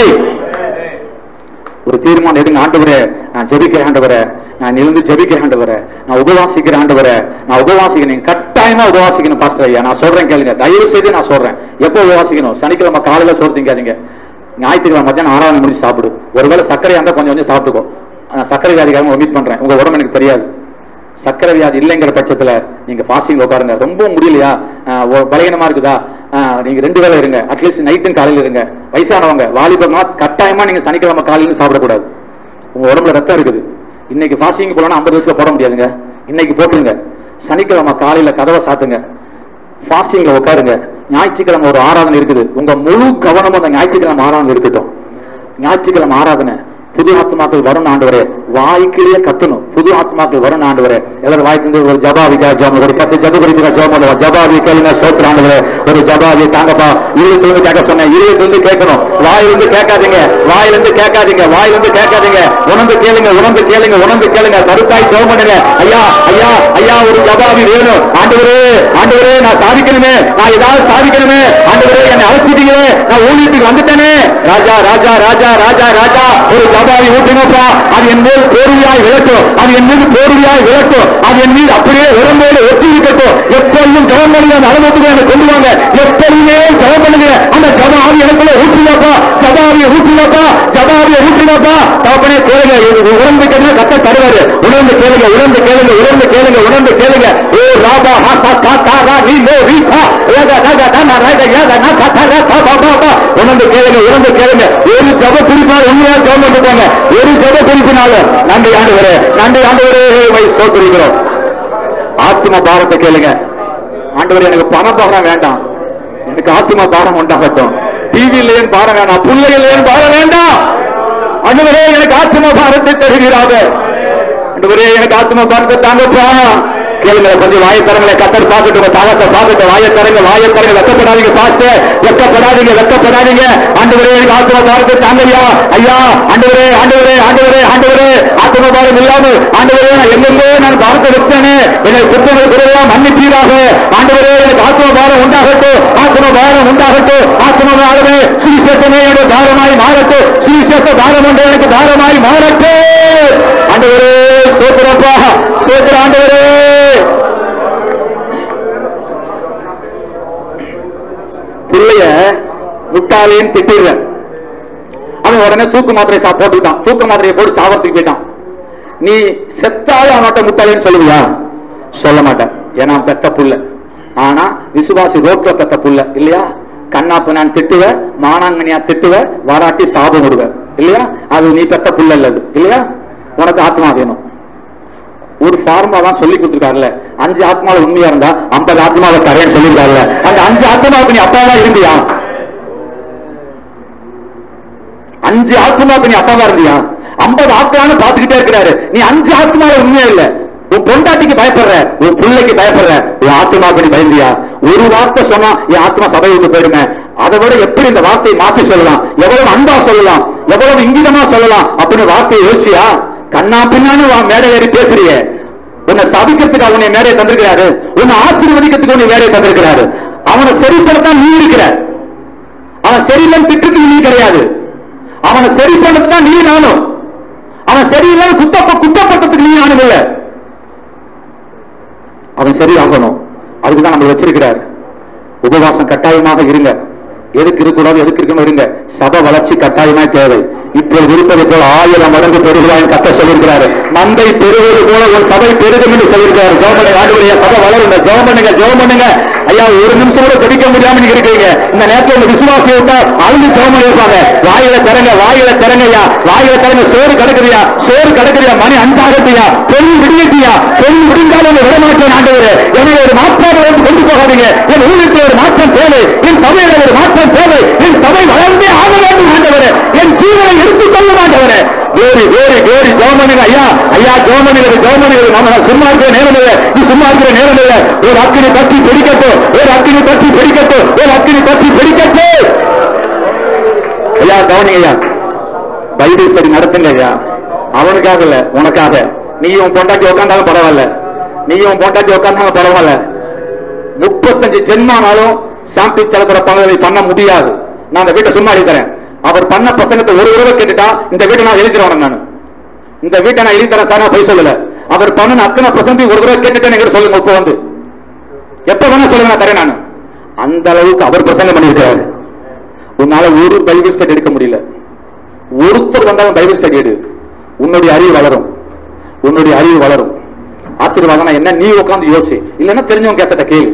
ஒரு தீர்மானம் எடுங்க ஆண்டவரே நான் ஜெபிக்கிறேன் ஆண்டவரே நான் எழுந்து ஜெபிக்கிறேன் ஆண்டவரே நான் உபவாசிக்கிறேன் ஆண்டவரே நான் உபவாசிக்கிறேன் நீங்க கட்டாயமா உபவாசிக்கணும் பாஸ்டர் ஐயா நான் சொல்றேன் கேளுங்க தயவு செய்து நான் சொல்றேன் எப்போ உபவாசிக்கணும் சனிக்கிழமை காலையில சோறு திங்காதீங்க ஞாயிற்றுக்கிழமை மத்தியானம் ஆறாவது முடிச்சு சாப்பிடு ஒருவேளை சர்க்கரை இருந்தா கொஞ்சம் கொஞ்சம் சாப்பிட்டுக்கோ நான் சர்க்கரை வியாதிக்காரங்க ஒமிட் பண்றேன் உங்க உடம்பு எனக்கு தெரியாது சர்க்கரை வியாதி இல்லைங்கிற பட்சத்துல நீங்க பாசிங் உட்காருங்க ரொம்ப முடியலையா ஆஹ் ஒரு பலகீனமா இருக்குதா ஆஹ் நீங்க ரெண்டு வேளை இருங்க அட்லீஸ்ட் நைட்டும் காலையில இருங்க வயசானவங்க வாலிபமா கட்டாயமா நீங்க சனிக்கிழமை காலையில சாப்பிடக்கூடாது உங்க உடம்புல ரத்தம் இருக்குது இன்னைக்கு ஃபாஸ்டிங் போனா ஐம்பது வயசுல போட முடியாதுங்க இன்னைக்கு போட்டுருங்க சனிக்கிழமை காலையில கதவை சாத்துங்க ஃபாஸ்டிங்ல உட்காருங்க ஞாயிற்றுக்கிழமை ஒரு ஆராதனை இருக்குது உங்க முழு கவனமும் அந்த ஞாயிற்றுக்கிழமை ஆராதனை இருக்கட்டும் ஞாயிற்றுக்கிழமை ஆராதனை புது ஆத்மாக்கள் வரும் ஆண்டவரே வாய்க்கிலேயே கத்தணும் புது ஆத்மாக்கள் வரும் ஆண்டவரே எல்லாரும் வாய்க்கு ஒரு ஜபாவிக்கா ஜோம் ஒரு பத்து ஜப குறிப்பிட்ட ஜோம் பண்ணுவா ஜபாவி கேளுங்க சோத்திர ஆண்டவரே ஒரு ஜபாவி தாங்கப்பா இருபத்தி வந்து கேட்க சொன்னேன் இருபத்தி வந்து கேட்கணும் வாயிலிருந்து கேட்காதீங்க வாயிலிருந்து கேட்காதீங்க வாயிலிருந்து கேட்காதீங்க உணர்ந்து கேளுங்க உணர்ந்து கேளுங்க உணர்ந்து கேளுங்க கருத்தாய் ஜெபம் பண்ணுங்க ஐயா ஐயா ஐயா ஒரு ஜபாவி வேணும் ஆண்டவரே ஆண்டவரே நான் சாதிக்கணுமே நான் ஏதாவது சாதிக்கணுமே ஆண்டவரே என்னை அழைச்சிட்டீங்களே நான் ஊழியத்துக்கு வந்துட்டேனே ராஜா ராஜா ராஜா ராஜா ராஜா ஒரு ஜபாவி ஊற்றினப்பா அது என் மேல் போர்வையாய் விளட்டும் அது என் மீது போர்வையாய் விளட்டும் அது என் மீது அப்படியே உடம்போடு ஒட்டி இருக்கட்டும் எப்பொழுதும் ஜபம் பண்ணுங்க அந்த அனுபவத்துக்கு என்னை கொண்டு வாங்க எப்பொழுதுமே ஜபம் பண்ணுங்க அந்த ஜப ஆவி எனக்குள்ள ஊற்றினாப்பா ஜபாவியை ஊற்றினாப்பா ஜபாவியை ஊற்றினாப்பா தகப்பனே கேளுங்க இது உணர்ந்து கேளுங்க கத்த தருவாரு உணர்ந்து கேளுங்க உணர்ந்து கேளுங்க உணர்ந்து கேளுங்க உணர்ந்து கேளுங்க ஓ ராபா ஹாசா கா தா ரா நீ நோ ரீ பா ஏ உணர்ந்து கேளுங்க உணர்ந்து கேளுங்க ஒரு ஜப குறிப்பால் உண்மையா ஜெபம் பண்ணிட்டாங்க ஒரு ஜப குறிப்பினால நன்றி ஆண்டு நன்றி ஆண்டு ஸ்தோத்திரிக்கிறோம் ஆத்ம பாரத்தை கேளுங்க ஆண்டவர் எனக்கு பண பாரம் வேண்டாம் எனக்கு ஆத்ம பாரம் உண்டாகட்டும் டிவியிலேயும் பாரம் வேண்டாம் பிள்ளைகளையும் பாரம் வேண்டாம் ஆண்டவரே எனக்கு ஆத்ம பாரத்தை தருகிறாங்க ஆண்டவரே எனக்கு ஆத்ம பாரத்தை தாங்கப்பா கேளுங்க கொஞ்சம் வாயை தரங்களை கத்தர் பார்க்கட்டும் உங்க தாகத்தை பார்க்கட்டும் வாயை தரங்க வாயை தரங்க வெக்கப்படாதீங்க பாஸ்டர் வெக்கப்படாதீங்க வெக்கப்படாதீங்க ஆண்டவரே எனக்கு ஆத்ம பாரத்தை தாங்கய்யா ஐயா ஆண்டவரே ஆண்டவரே ஆண்டவரே ஆண்டவரே ஆத்ம பாரம் இல்லாமல் ஆண்டவரே நான் எங்கெங்கே நான் பாரத்தை வச்சிட்டேனே எனக்கு குற்றங்கள் குறையெல்லாம் மன்னிப்பீராக ஆண்டவரே எனக்கு ஆத்ம பாரம் உண்டாகட்டும் ஆத்ம பாரம் உண்டாகட்டும் ஆத்ம பாரமே சுவிசேஷமே எனக்கு தாரமாய் மாறட்டும் சுவிசேஷ தாரம் ஒன்று எனக்கு தாரமாய் மாறட்டும் ஆண்டவரே ஸ்தோத்திரப்பா ஸ்தோத்திர ஆண்டவரே பிள்ளைய முட்டாளையும் திட்டிடுறேன் அவன் உடனே தூக்கு மாத்திரை சா போட்டுக்கிட்டான் தூக்கு மாத்திரையை போட்டு சாவறதுக்கு போயிட்டான் நீ செத்தாலும் அவன்கிட்ட முட்டாளேன்னு சொல்லுவியா சொல்ல மாட்டேன் ஏன்னா அவன் பெத்த புள்ள ஆனா விசுவாசி ரோட்ல பெத்த புள்ள இல்லையா கண்ணாப்பு நான் திட்டுவ மானாங்கனியா திட்டுவ வாராட்டி சாபம் விடுவ இல்லையா அது நீ பெத்த புள்ள இல்லது இல்லையா உனக்கு ஆத்மா வேணும் ஒரு ஃபார்மா தான் சொல்லி கொடுத்துருக்காருல்ல அஞ்சு ஆத்மாவை உண்மையா இருந்தா ஐம்பது ஆத்மாவை தரேன்னு சொல்லியிருக்காருல்ல அந்த அஞ்சு ஆத்மாவுக்கு நீ அப்பாவா இருந்தியா அஞ்சு ஆத்மாவுக்கு நீ அப்பாவா இருந்தியா ஐம்பது ஆத்மான்னு பாத்துக்கிட்டே இருக்கிறாரு நீ அஞ்சு ஆத்மாவை உண்மையா இல்ல உன் பொண்டாட்டிக்கு பயப்படுற உன் பிள்ளைக்கு பயப்படுற உன் ஆத்மாவுக்கு நீ பயந்தியா ஒரு வார்த்தை சொன்னா என் ஆத்மா சபை விட்டு போயிடுமே அதை விட எப்படி இந்த வார்த்தையை மாத்தி சொல்லலாம் எவ்வளவு அன்பா சொல்லலாம் எவ்வளவு இங்கிதமா சொல்லலாம் அப்படின்னு வார்த்தையை யோசிச்சியா கண்ணா பின்னான்னு வா- மேடை ஏறி பேசுறியே உன்னை சபிக்கிறதுக்கு அவனை மேடையை தந்திருக்கிறாரு உன்னை ஆசீர்வதிக்கிறதுக்கு உன்னை மேடையை தந்திருக்கிறாரு அவனை சரிப்படுத்தான் நீ இருக்கிற அவன் சரியில்லைன்னு திட்டுறதுக்கு நீ கிடையாது அவனை சரி பண்ணதுதான் நீ நானும் அவன் சரியில்லைன்னு குத்த குத்தப்பட்டதுக்கு நீ நானும் இல்ல அவன் சரியாகணும் அதுக்குதான் நம்ம வச்சிருக்கிறார் உபவாசம் கட்டாயமாக இருங்க எதுக்கு இருக்கக்கூடாது எதுக்கு இருக்கணும் இருங்க சபை வளர்ச்சி கட்டாயமா தேவை இப்போது இருப்பது போல ஆயிரம் மடங்கு பெருகுவான் கத்த சொல்லியிருக்கிறாரு மந்தை பெருகுவது போல ஒரு சபை பெருகும் என்று சொல்லியிருக்கிறாரு ஜெபம் ஆண்டுடைய சபை வளருங்க ஜெபம் பண்ணுங்க ஜெபம் பண்ணுங்க ஐயா ஒரு நிமிஷம் கூட ஜெபிக்க முடியாம நீங்க இருக்கீங்க இந்த நேரத்தில் உங்க விசுவாசி விட்டா அழுது ஜெபம் இருப்பாங்க வாயில திறங்க வாயில திறங்கய்யா வாயில திறங்க சோறு கிடக்குறியா சோறு கிடக்குறியா மணி அஞ்சாகட்டியா பொருள் விடியட்டியா பொருள் விடிந்தாலும் உங்களை விடமாட்டேன் ஆண்டவர் என்னை ஒரு மாற்றம் கொண்டு போகாதீங்க என் ஊருக்கு ஒரு மாற்றம் தேவை என் சபையில ஒரு மாற்றம் தேவை என் சபை வளர்ந்தே ஆக வேண்டும் ஆண்டவர் என் ஜீவனை எடுத்துக் கொள்ள மாட்டவர் வேறு வேறு வேறு ஜோமனுங்க ஐயா ஐயா ஜோமனுங்க ஜோமனுங்க நம்ம சும்மா இருக்கிற நேரம் இல்லை நீ சும்மா இருக்கிற நேரம் இல்லை ஒரு அக்கினி பற்றி பிடிக்கட்டும் ஒரு அக்கினி பற்றி பிடிக்கட்டும் ஒரு அக்கினி பற்றி பிடிக்கட்டும் ஐயா கவனிங்க ஐயா பைபிள் சரி நடத்துங்க ஐயா அவனுக்காக இல்ல உனக்காக நீயும் உன் பொண்டாட்டி உட்காந்தாலும் பரவாயில்ல நீயும் உன் பொண்டாட்டி உட்காந்தாலும் பரவாயில்ல முப்பத்தஞ்சு ஜென்மானாலும் சாம்பி செலப்புற பங்குகளை பண்ண முடியாது நான் அந்த வீட்டை சும்மா எழுதுறேன் அவர் பண்ண பசங்கத்தை ஒரு தடவை கேட்டுட்டா இந்த வீட்டை நான் எழுதிடுவேன் நான் இந்த வீட்டை நான் எழுதி தரேன் சார் நான் போய் சொல்லல அவர் பண்ண அத்தனை பசங்க ஒரு தடவை கேட்டுட்டேன் எங்கிட்ட சொல்லுங்க இப்போ வந்து எப்ப வேணா சொல்லுங்க நான் தரேன் நான் அந்த அளவுக்கு அவர் பிரசங்கம் பண்ணியிருக்கிறாரு உன்னால ஒரு பைபிள் ஸ்டடி எடுக்க முடியல ஒருத்தர் வந்தாலும் பைபிள் ஸ்டடி எடு உன்னுடைய அறிவு வளரும் உன்னுடைய அறிவு வளரும் ஆசீர்வாதம் என்ன நீ உட்கார்ந்து யோசி இல்லைன்னா தெரிஞ்சவங்க கேசட்ட கேளு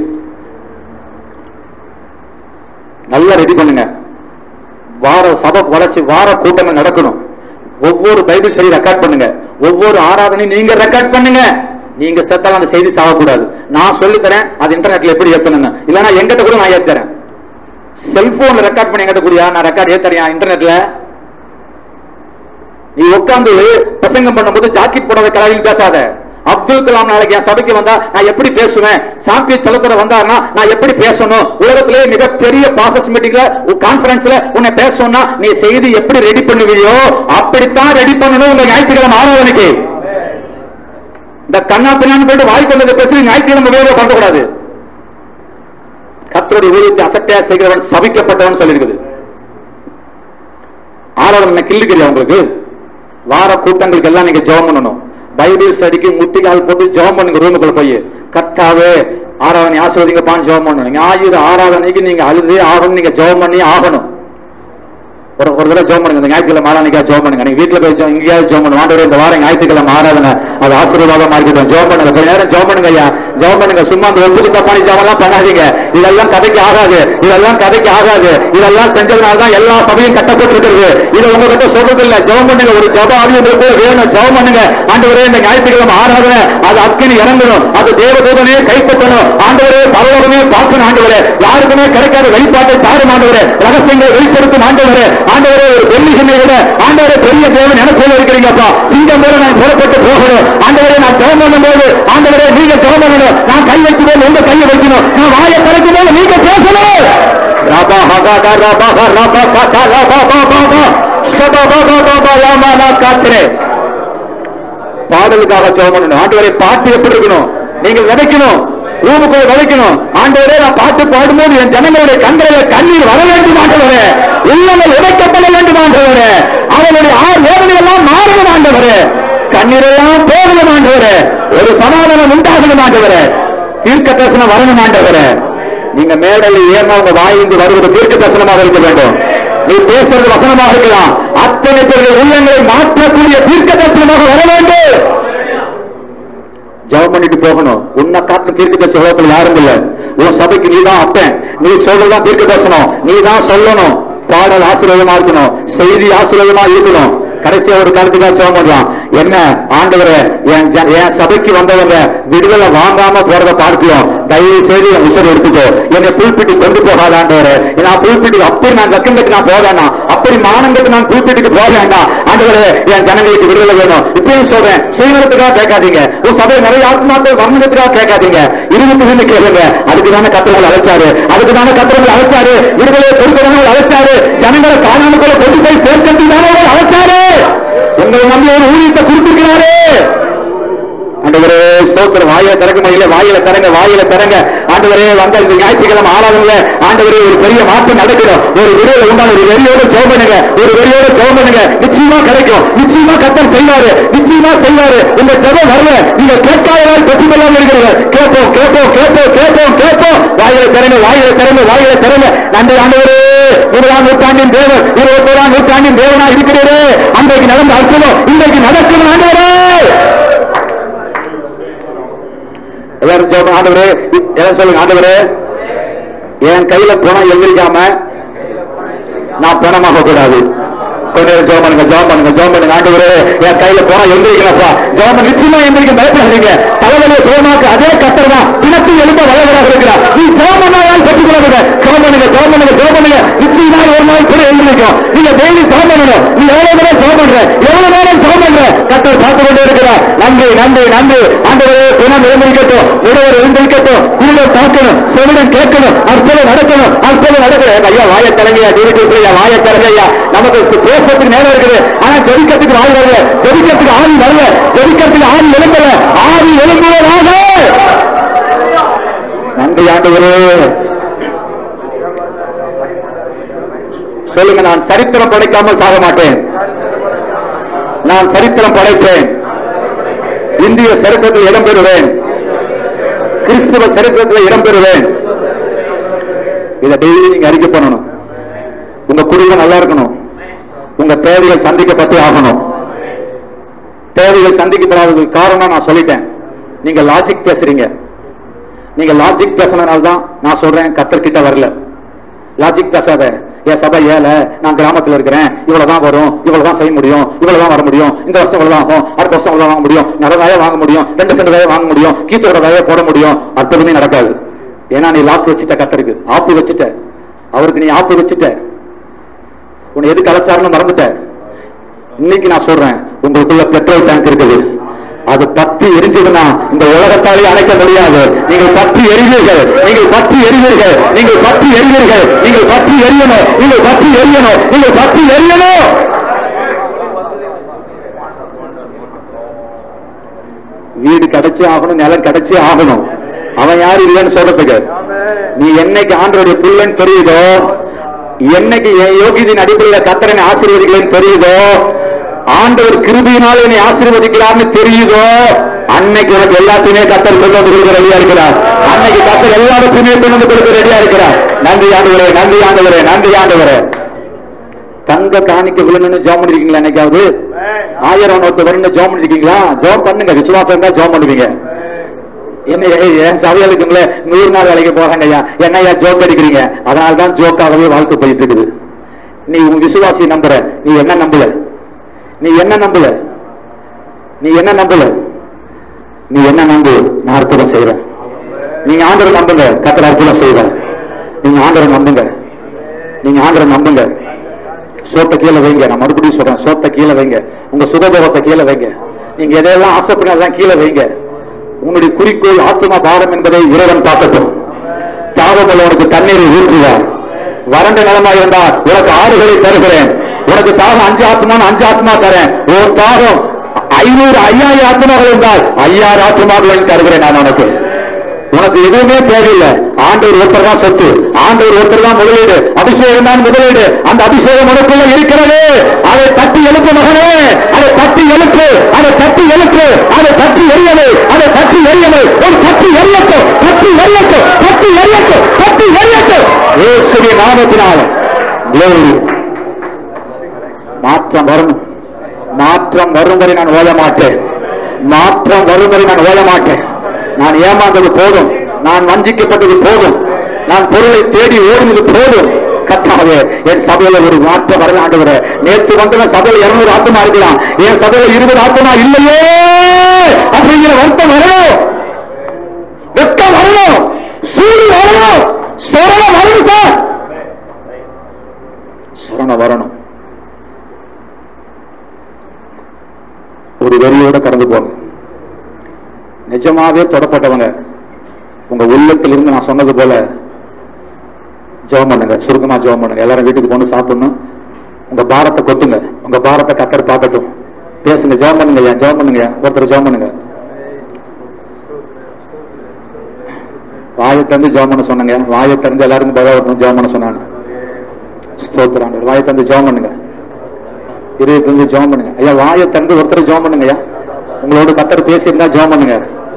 நல்லா ரெடி பண்ணுங்க வார சபை வளர்ச்சி வார கூட்டங்கள் நடக்கணும் ஒவ்வொரு பைபிள் ஸ்டடி ரெக்கார்ட் பண்ணுங்க ஒவ்வொரு ஆராதனையும் நீங்க ரெக்கார்ட் பண்ணுங்க நீங்க செத்தாலும் அந்த செய்தி சாகக்கூடாது நான் சொல்லி தரேன் அது இன்டர்நெட்ல எப்படி ஏத்தணும்னு இல்லைன்னா எங்கிட்ட கூட நான் ஏத்துறேன் செல்போன்ல ரெக்கார்ட் பண்ணி எங்கிட்ட கூடியா நான் ரெக்கார்ட் ஏத்தறியா இன்டர்நெட்ல நீ உட்கார்ந்து பிரசங்கம் பண்ணும்போது ஜாக்கெட் போடாத கலாவில் பேசாத அப்துல் கலாம் நாளைக்கு என் சபைக்கு வந்தா நான் எப்படி பேசுவேன் சாம்பிய செலுத்துற வந்தாருன்னா நான் எப்படி பேசணும் உலகத்திலே மிகப்பெரிய பாசஸ் மீட்டிங்ல கான்பரன்ஸ்ல உன்னை பேசணும்னா நீ செய்தி எப்படி ரெடி பண்ணுவியோ அப்படித்தான் ரெடி பண்ணணும் உங்க ஞாயிற்றுக்கிழமை ஆராதனைக்கு இந்த கண்ணா பின்னான்னு போயிட்டு வாய் கொண்டதை பேசி ஞாயிற்றுக்கிழமை வேலை பண்ணக்கூடாது கத்தருடைய ஊழியத்தை அசட்டையா செய்கிறவன் சபிக்கப்பட்டவன் சொல்லியிருக்குது ஆராதனை கிள்ளுக்கிறியா உங்களுக்கு வார கூட்டங்களுக்கு எல்லாம் நீங்க ஜெபம் பண்ணணும் பைபிள் ஸ்டடிக்கு முட்டிக்கால் போட்டு ஜெபம் பண்ணுங்க ரூமுக்குள்ள போய் கர்த்தாவே ஆராதனை ஆசிர்வதிங்கப்பான்னு ஜெபம் பண்ணணும் ஞாயிறு ஆராதனைக்கு நீங்க அழுது ஆகணும் நீங்க ஜெபம் பண்ணி ஆகணும் ஒரு ஒரு தடவை ஜெபம் பண்ணுங்க இந்த ஞாயிற்றுக்கிழமை ஆராதனைக்கா ஜெபம் பண்ணுங்க நீங்க வீட்டுல போய் ஜெபம் எங்கேயாவது ஜெபம் பண்ணுங்க ஆண்டவரே இந்த வாரம் ஞாயிற்றுக்கிழமை ஆராதனை அது ஆசீர்வாதமா இருக்கட்டும் ஜெபம் பண்ணுங்க கொஞ்ச நேரம் ஜெபம் பண்ணுங்க ஐயா ஜெபம் பண்ணுங்க சும்மா அந்த ஒப்புக்கு தப்பானி ஜெபம்லாம் பண்ணாதீங்க இதெல்லாம் கதைக்கு ஆகாது இதெல்லாம் கதைக்கு ஆகாது இதெல்லாம் செஞ்சதுனால தான் எல்லா சபையும் கட்டப்பட்டிருக்கிறது இதை உங்ககிட்ட சொல்றது இல்ல ஜெபம் பண்ணுங்க ஒரு ஜெப ஆவி உங்களுக்கு வேணும் ஜெபம் பண்ணுங்க ஆண்டவரே இந்த ஞாயிற்றுக்கிழமை ஆராதனை அது அக்கினி இறங்கணும் அது தேவதூதனே கைப்பற்றணும் ஆண்டவரே பரலோகமே பார்க்கணும் ஆண்டவரே யாருக்குமே கிடைக்காத வெளிப்பாட்டை தாரும் ஆண்டவரே ரகசியங்களை வெளிப்படுத்தும் ஆண்டவரே ஆண்டவரே ஒரு வெள்ளிகினை விட ஆண்டவரே பெரிய தேவன் எனக்குள்ள இருக்கிறீங்கப்பா சிங்கம் போல நான் புறப்பட்டு போகணும் ஆண்டவரே நான் ஜெபம் பண்ணும்போது ஆண்டவரே நீங்க ஜெபம் பண்ணணும் நான் கை வைக்கும் போது உங்க கையை வைக்கணும் நான் வாயை திறக்கும் போது நீங்க பேசணும் ரபா ஹகா டா ரபா ஹா ரபா கா டா ரபா பா பா பா ஷபா பா பா பா பா லாமா லா காத்ரே பாடலுக்காக ஜெபம் பண்ணணும் ஆண்டவரே பாட்டு எப்படி இருக்கணும் நீங்க விதைக்கணும் ரூமுக்குள்ள விதைக்கணும் ஆண்டவரே நான் பாட்டு பாடும்போது என் ஜனங்களுடைய கண்களில் கண்ணீர் வர வேண்டும் ஆண்டவரே உள்ளங்கள் உடைக்கப்பட வேண்டும் ஆண்டவரே அவருடைய ஆறு வேதனை எல்லாம் மாறணும் ஆண்டவரே கண்ணீரெல்லாம் போகணும் ஆண்டவரே ஒரு சமாதானம் உண்டாகணும் ஆண்டவரே தீர்க்க தரிசனம் வரணும் ஆண்டவரே நீங்க மேடையில் ஏறினா உங்க வாயிலிருந்து வருவது தீர்க்க தரிசனமாக இருக்க வேண்டும் நீ பேசுறது வசனமாக இருக்கலாம் அத்தனை பேர்கள் உள்ளங்களை மாற்றக்கூடிய தீர்க்க தரிசனமாக வர வேண்டும் ஜெபம் பண்ணிட்டு போகணும் உன்னை காட்டின தீர்க்க தரிசன உலகத்தில் யாரும் இல்ல உன் சபைக்கு நீ தான் அப்பன் நீ சொல்றதுதான் தீர்க்க தரிசனம் நீ தான் சொல்லணும் பாடல் ஆசீர்வாதமா இருக்கணும் செய்தி ஆசீர்வாதமா இருக்கணும் கடைசியா ஒரு கருத்துக்காக சொல்ல பண்றான் என்ன ஆண்டவரே என் ஜ- என் சபைக்கு வந்தவங்க விடுதலை வாங்காம போறத பார்க்கிறோம் தயவு செய்து என் உசர் எடுத்துக்கோ என்னை புல்பிட்டு கொண்டு போகாத ஆண்டவரே நான் புல்பிட்டுக்கு அப்படி நான் கக்கம் கட்டு நான் போக வேண்டாம் அப்படி மானம் கட்டு நான் புல்பிட்டுக்கு போக வேண்டாம் ஆண்டவரே என் ஜனங்களுக்கு விடுதலை வேணும் இப்பயும் சொல்றேன் சுயநலத்துக்காக கேட்காதீங்க உன் சபை நிறைய ஆத்மாக்கள் வர்ணத்துக்காக கேட்காதீங்க இருபத்தி கேளுங்க அதுக்கு தானே கத்திரங்கள் அழைச்சாரு அதுக்கு தானே கத்திரங்கள் அழைச்சாரு விடுதலையை கொடுக்கிறவங்க அழைச்சாரு ஜனங்களை காணாமக்குள்ள கொண்டு போய் சேர்க்கறதுக்கு தானே அவர் அழைச்சாரு உங்களை நம்பி ஒரு ஊழியத்தை கொடுத்திருக்கிறாரு ஆண்டவரே ஸ்தோத்திரம் வாயில திறக்க முடியல வாயில திறங்க வாயில திறங்க ஆண்டவரே வந்த இந்த ஞாயிற்றுக்கிழமை ஆளாதுல ஆண்டவரே ஒரு பெரிய மாற்றம் நடக்கணும் ஒரு விடுதலை உண்டான ஒரு வெறியோட ஜெபம் பண்ணுங்க ஒரு வெறியோட ஜெபம் பண்ணுங்க நிச்சயமா கிடைக்கும் நிச்சயமா கத்தர் செய்வாரு நிச்சயமா செய்வாரு உங்க ஜெபம் வரல நீங்க கேட்காதவால் பெற்றுக்கொள்ளாம இருக்கிறது கேட்போம் கேட்போம் கேட்போம் கேட்போம் கேட்போம் வாயில திறங்க வாயில திறங்க வாயில திறங்க நன்றி ஆண்டவரே இருபதாம் நூற்றாண்டின் தேவன் இருபத்தோராம் நூற்றாண்டின் தேவனா இருக்கிறாரு அன்றைக்கு நடந்த அற்புதம் இன்றைக்கு நடக்கணும் ஆண்டவரே எல்லாரும் சொல்லுங்க ஆண்டவரே எல்லாரும் சொல்லுங்க ஆண்டவரே என் கையில பணம் எந்திரிக்காம நான் பணமாக கூடாது கொஞ்ச நேரம் ஜெபம் பண்ணுங்க ஜெபம் பண்ணுங்க ஜெபம் பண்ணுங்க ஆண்டவரே என் கையில பணம் எந்திரிக்கிறப்பா ஜெபம் பண்ணி நிச்சயமா எந்திரிக்க பயப்படாதீங்க தலைவலியை சுகமாக்க அதே கத்தர் தான் பிணத்தில் எழுந்த வல்லவராக இருக்கிறார் நீ ஜெபம் பண்ணாலும் பெற்றுக் கொள்ளுங்க ஜெபம் பண்ணுங்க ஜெபம் பண்ணுங்க ஜெபம் பண்ணுங்க நிச்சயமா ஒரு நாள் கூட எழுந்திருக்கும் நீங்க டெய்லி ஜெபம் பண்ணணும் நீ எவ்வளவு நேரம் ஜெபம் பண்ற எவ்வளவு நேரம் ஜெபம் பண்ற கத்தர் பார்த்து கொண்டே இருக்கிறார் நன்றி நன்றி நன்றி ஆண்டவரே பிணம் எழுந்திருக்கட்டும் உடவர் எழுந்திருக்கட்டும் குருடர் பார்க்கணும் செவிடன் கேட்கணும் அற்புதம் நடக்கணும் அற்புதம் நடக்கணும் ஐயா வாய தலைமையா தீர்க்கா வாய தலைமையா நமக்கு சு- பேசுறதுக்கு நேரம் இருக்குது ஆனா ஜெபிக்கிறதுக்கு ஆள் வரல ஜெபிக்கிறதுக்கு ஆள் வரல ஜெபிக்கிறதுக்கு ஆள் எழும்பல ஆள் எழும்புவதாக நன்றி ஆண்டவரே சொல்லுங்க நான் சரித்திரம் படைக்காமல் சாக மாட்டேன் நான் சரித்திரம் படைப்பேன் இந்திய சரித்திரத்தில் இடம் பெறுவேன் கிறிஸ்துவ சரித்திரத்தில் இடம் பெறுவேன் இதை டெய்லி நீங்க அறிக்கை பண்ணணும் உங்க குடும்பம் நல்லா இருக்கணும் உங்க தேவைகள் சந்திக்கப்பட்டே ஆகணும் தேவைகள் சந்திக்கப்படாததுக்கு காரணம் நான் சொல்லிட்டேன் நீங்க லாஜிக் பேசுறீங்க நீங்க லாஜிக் பேசினால தான் நான் சொல்றேன் கத்தர்கிட்ட வரல லாஜிக் பேசாத என் சபை ஏழை நான் கிராமத்துல இருக்கிறேன் இவ்வளவுதான் வரும் இவ்வளவுதான் செய்ய முடியும் இவ்வளவுதான் வர முடியும் இந்த வருஷம் இவ்வளவுதான் ஆகும் அடுத்த வருஷம் இவ்வளவு வாங்க முடியும் நிறைய வாங்க முடியும் ரெண்டு சென்ட் வேலை வாங்க முடியும் கீத்தோட வேலையை போட முடியும் அற்புதமே நடக்காது ஏன்னா நீ லாக்கு வச்சுட்ட கத்தருக்கு ஆப்பு வச்சுட்ட அவருக்கு நீ ஆப்பு வச்சுட்ட உன்னை எதுக்கு அழைச்சாருன்னு மறந்துட்ட இன்னைக்கு நான் சொல்றேன் உங்களுக்குள்ள பெட்ரோல் டேங்க் இருக்குது அது பத்தி எரிஞ்சதுன்னா இந்த உலகத்தாலே அணைக்க முடியாது நீங்கள் பற்றி எரிவீர்கள் நீங்கள் பற்றி எரிவீர்கள் நீங்கள் பற்றி எரிவீர்கள் நீங்கள் பற்றி எரியணும் நீங்கள் பற்றி எரியணும் நீங்கள் பற்றி எரியணும் வீடு கிடைச்சே ஆகணும் நிலம் கிடைச்சே ஆகணும் அவன் யாரு இல்லைன்னு சொல்றதுக்கு நீ என்னைக்கு ஆண்டோடைய புள்ளன்னு தெரியுதோ என்னைக்கு என் யோகியத்தின் அடிப்படையில் கத்தரனை ஆசீர்வதிக்கலன்னு தெரியுதோ ஆண்டவர் கிருபியினால் என்னை ஆசீர்வதிக்கலாம்னு தெரியுதோ அன்னைக்கு உனக்கு எல்லாத்தையுமே கத்தர் கொண்டு வந்து கொடுக்க ரெடியா இருக்கிறார் அன்னைக்கு கத்தர் எல்லாத்தையுமே கொண்டு வந்து கொடுக்க ரெடியா இருக்கிறார் நன்றி ஆண்டவரே நன்றி ஆண்டவரே நன்றி ஆண்டவரே தங்க காணிக்க விழணும்னு ஜோம் பண்ணிருக்கீங்களா என்னைக்காவது ஆயிரம் நோட்டு வரணும்னு ஜோம் பண்ணிருக்கீங்களா ஜோம் பண்ணுங்க விசுவாசம் இருந்தா ஜோம் பண்ணுவீங்க என்ன ஏய், என் சபையாளுக்குங்களே நூறு நாள் வேலைக்கு போறாங்க ஐயா என்ன ஐயா ஜோக் அடிக்கிறீங்க அதனால தான் ஜோக்காகவே வாழ்க்கை போயிட்டு இருக்குது நீ உன் விசுவாசி நம்புற நீ என்ன நம்பல நீ என்ன நம்பல நீ என்ன நம்பல நீ என்ன நம்பு நான் அற்புதம் செய்யறேன் நீங்க ஆண்டரை நம்புங்க கத்தர் அற்புதம் செய்வேன் நீங்க ஆண்டரை நம்புங்க நீங்க ஆண்டரை நம்புங்க சோத்தை கீழே வைங்க நான் மறுபடியும் சொல்றேன் சோத்தை கீழே வைங்க உங்க சுகபோகத்தை கீழே வைங்க நீங்க எதையெல்லாம் ஆசைப்படாதான் கீழே வைங்க உன்னுடைய குறிக்கோள் ஆத்மா பாரம் என்பதை இறைவன் பார்க்கட்டும் தாகம் உனக்கு தண்ணீரை ஊற்றுவார் வறண்ட நிலமா இருந்தால் உனக்கு ஆறுகளை தருகிறேன் உனக்கு தாகம் அஞ்சு ஆத்மான்னு அஞ்சு ஆத்மா தரேன் ஒரு தாகம் ஐநூறு ஐயாயிரம் ஆத்மாக்கள் இருந்தால் ஐயாயிரம் ஆத்மாக்கள் தருகிறேன் நான் உனக்கு உனக்கு எதுவுமே தேவையில்லை ஆண்டவர் ஒருத்தர் தான் சொத்து ஆண்டவர் ஒருத்தர் தான் முதலீடு அபிஷேகம் தான் முதலீடு அந்த அபிஷேகம் உனக்குள்ள இருக்கிறது அதை தட்டி எழுப்பு மகனே அதை தட்டி எழுப்பு அதை தட்டி எழுப்பு அதை தட்டி எரியது அதை தட்டி எரியது ஒரு தட்டி எரியட்டும் தட்டி எரியட்டும் தட்டி எரியட்டும் தட்டி எரியட்டும் இயேசுவின் நாமத்தினால Glory. மாற்றம் வரும் மாற்றம் வரும் வரை நான் ஓய மாட்டேன் மாற்றம் வரும் வரை நான் ஓய மாட்டேன் நான் ஏமாந்தது போதும் நான் வஞ்சிக்கப்பட்டது போதும் நான் பொருளை தேடி ஓடினது போதும் கத்தாவே என் சபையில ஒரு மாற்றம் வரல ஆண்டவரே நேற்று வந்து சபையில இருநூறு ஆத்மா இருக்கலாம் என் சபையில இருபது ஆத்மா இல்லையே அப்படிங்கிற வருத்தம் வரணும் வெட்கம் வரணும் சூடு வரணும் சொரணம் வரணும் சார் சொரணம் வரணும் ஒரு வெறியோட கடந்து போங்க நிஜமாவே தொடப்பட்டவங்க உங்க உள்ளத்திலிருந்து நான் சொன்னது போல ஜெபம் பண்ணுங்க சுருக்கமா ஜெபம் பண்ணுங்க எல்லாரும் வீட்டுக்கு போன்னு சாப்பிடணும் உங்க பாரத்தை கொட்டுங்க உங்க பாரத்தை கத்தர் பார்க்கட்டும் பேசுங்க ஜெபம் பண்ணுங்க ஐயா ஜெபம் பண்ணுங்க ஒருத்தர் ஜெபம் பண்ணுங்க வாயை திறந்து ஜெபம் பண்ண சொன்னங்க வாயை திறந்து எல்லாருக்கும் பகவத்தும் ஜெபம் பண்ண சொன்னாங்க ஸ்தோத்திராண்டு வாயை திறந்து ஜெபம் பண்ணுங்க இருபத்தி ஜெபம் பண்ணுங்க ஐயா வாயை திறந்து ஒருத்தர் ஜெபம் பண்ணுங்க ஐயா உங்களோட கத்தர் பேசியிருந்தா ஜெபம் பண்ணுங்க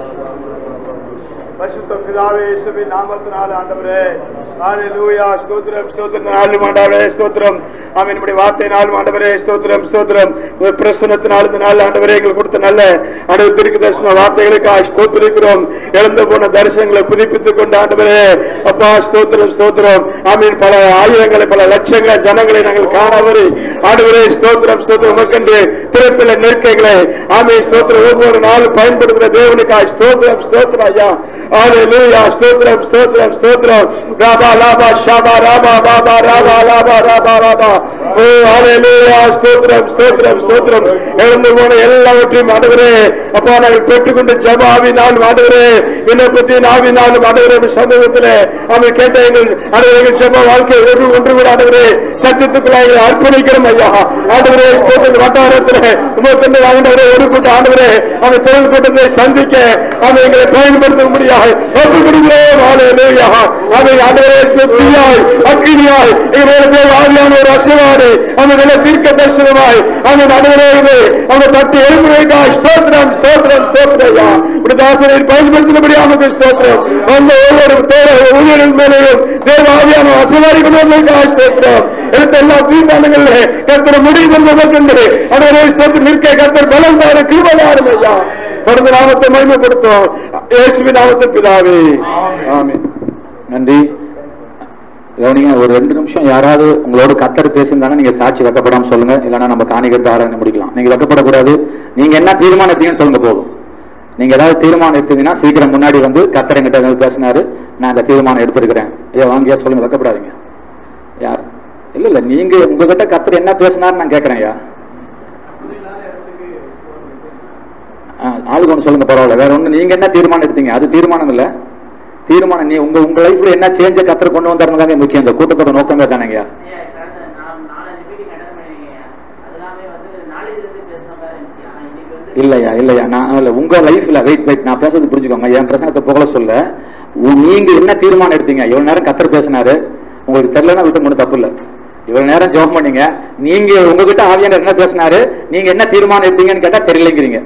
பரிசுத்த பிதாவே இயேசுவின் நாமத்தினால ஆண்டவரே ஹalleluya ஸ்தோத்திரம் ஸ்தோத்திரம் நாலு ஆண்டவரே ஸ்தோத்திரம் ஆமென் நம்முடைய வார்த்தை நாலு ஆண்டவரே ஸ்தோத்திரம் ஸ்தோத்திரம் உங்க பிரசன்னத்தினால இந்த நாள் ஆண்டவரே எங்களுக்கு கொடுத்த நல்ல ஆண்டவர் திருக்கு தரிசன வார்த்தைகளுக்காக ஸ்தோத்திரிக்கிறோம் இழந்து போன தரிசனங்களை புதுப்பித்துக் கொண்டு ஆண்டவரே அப்பா ஸ்தோத்திரம் ஸ்தோத்திரம் ஆமீன் பல ஆயிரங்களை பல லட்சங்களை ஜனங்களை நாங்கள் காணவரை ஆண்டவரே ஸ்தோத்திரம் ஸ்தோத்திரம் உமக்கென்று திறப்பில நெருக்கைகளை ஆமீன் ஸ்தோத்திரம் ஒவ்வொரு நாளும் பயன்படுத்துகிற தேவனுக்காக ஸ்தோத்திரம் ஸ்தோத்திரம் ஐயா ஹalleluya ஸ்தோத்திரம் ஸ்தோத்திரம் ஸ்தோத்திரம் ராபா லாபா ஷாபா ராபா பாபா ராபா லாபா ராபா ராபா ஓ ஹalleluya ஸ்தோத்திரம் ஸ்தோத்திரம் ஸ்தோத்திரம் எழுந்து போன எல்லாவற்றையும் ஆண்டவரே அப்பா நாங்கள் பெற்றுக்கொண்டு ஜெப ஆவினால் ஆண்டவரே விண்ணப்பத்தின் ஆவினால் ஆண்டவரே சந்தேகத்திலே அவன் கேட்ட எங்கள் ஆண்டவரே எங்கள் ஜெப வாழ்க்கை ஒரு ஒன்று கூட ஆண்டவரே சத்தியத்துக்குள்ளாக எங்களை அர்ப்பணிக்கிறோம் ஐயா ஆண்டவரே ஸ்தோத்திர வட்டாரத்திலே உமக்கு ஆண்டவரே ஒரு கூட்ட ஆண்டவரே அவன் தொழில் கூட்டத்தை சந்திக்க அவன் எங்களை பயன்படுத்த முடியாது ஒப்புக்கொடுக்கிறோம் ஹalleluya அதை ஆண்டவரே ஸ்தோத்திரியாய் அக்கினியாய் எங்களை பேர் ஆவியான ஒரு அசைவாடு அவன் நல்ல தீர்க்க தரிசனமாய் அவன் ஆண்டவரே இது அவன் தட்டி எழுப்புவதற்காக ஸ்தோத்திரம் ஸ்தோத்திரம் ஸ்தோத்திரையா இப்படி தாசனை பயன்படுத்தினபடி அவனுக்கு ஸ்தோத்திரம் அந்த ஒவ்வொரு பேர ஊழியர்கள் மேலேயும் தேவ ஆவியான அசைவாடி கொண்டு வந்ததற்காக ஸ்தோத்திரம் எடுத்த எல்லா தீர்மானங்களிலே கர்த்தர் முடிவு கொண்டதற்கென்று அவரை ஸ்தோத்திரம் நிற்க கர்த்தர் பலம் தாரு கிருபதாரும் ஐயா தொடர்ந்து நாமத்தை மகிமைப்படுத்தும் இயேசுவின் நாமத்தின் பிதாவே ஆமென் நன்றி கவனிங்க ஒரு ரெண்டு நிமிஷம் யாராவது உங்களோட கத்தர் பேசியிருந்தாங்கன்னா நீங்க சாட்சி வைக்கப்படாம சொல்லுங்க இல்லைன்னா நம்ம காணிக்கிறது ஆராய்ச்சி முடிக்கலாம் நீங்க வைக்கப்படக்கூடாது நீங்க என்ன தீர்மானம் எடுத்தீங்கன்னு சொல்லுங்க போதும் நீங்க ஏதாவது தீர்மானம் எடுத்தீங்கன்னா சீக்கிரம் முன்னாடி வந்து கத்தர் என்கிட்ட வந்து பேசினாரு நான் இந்த தீர்மானம் எடுத்திருக்கிறேன் ஐயா வாங்கியா சொல்லுங்க வைக்கப்படாதீங்க யார் இல்ல இல்ல நீங்க உங்ககிட்ட கத்தர் என்ன பேசினாரு நான் கேட்கறேன் ஐயா ஆ, ஆளுக்கு ஒன்று சொல்லுங்க பரவாயில்ல வேற ஒண்ணு நீங்க என்ன தீர்மானம் எடுத்தீங்க அது தீர்மானம் இல்ல தீர்மானம் நீ உங்க உங்க லைஃப்ல என்ன சேஞ்ச கத்தர் கொண்டு வந்தாருன்னு தாங்க முக்கியம் இந்த கூட்டத்தோட நோக்கமே தானேங்க ஐயா, கடந்த நா- நாலஞ்சு meeting attend பண்ணிருக்கீங்க. அது எல்லாமே வந்து knowledge இருந்து பேசுன மாதிரி இருந்துச்சு. ஆனா இன்னைக்கு வந்து இல்லையா இல்லையா நான் இல்ல உங்க லைஃப்ல வெயிட் வெயிட் நான் பேசுறது புரிஞ்சுக்கோங்க என் பிரச்சனத்தை புகழ சொல்ல உ- நீங்க என்ன தீர்மானம் எடுத்தீங்க இவ்வளவு நேரம் கத்தர் பேசினாரு உங்களுக்கு தெரியலன்னா விட்டு மட்டும் தப்பு இல்ல இவ்வளவு நேரம் ஜெபம் பண்ணீங்க நீங்க உங்ககிட்ட ஆவியானவர் என்ன பேசினாரு நீங்க என்ன தீர்மானம் எடுத்தீங்கன்னு கேட்டா தெரியலங்கிறீங்க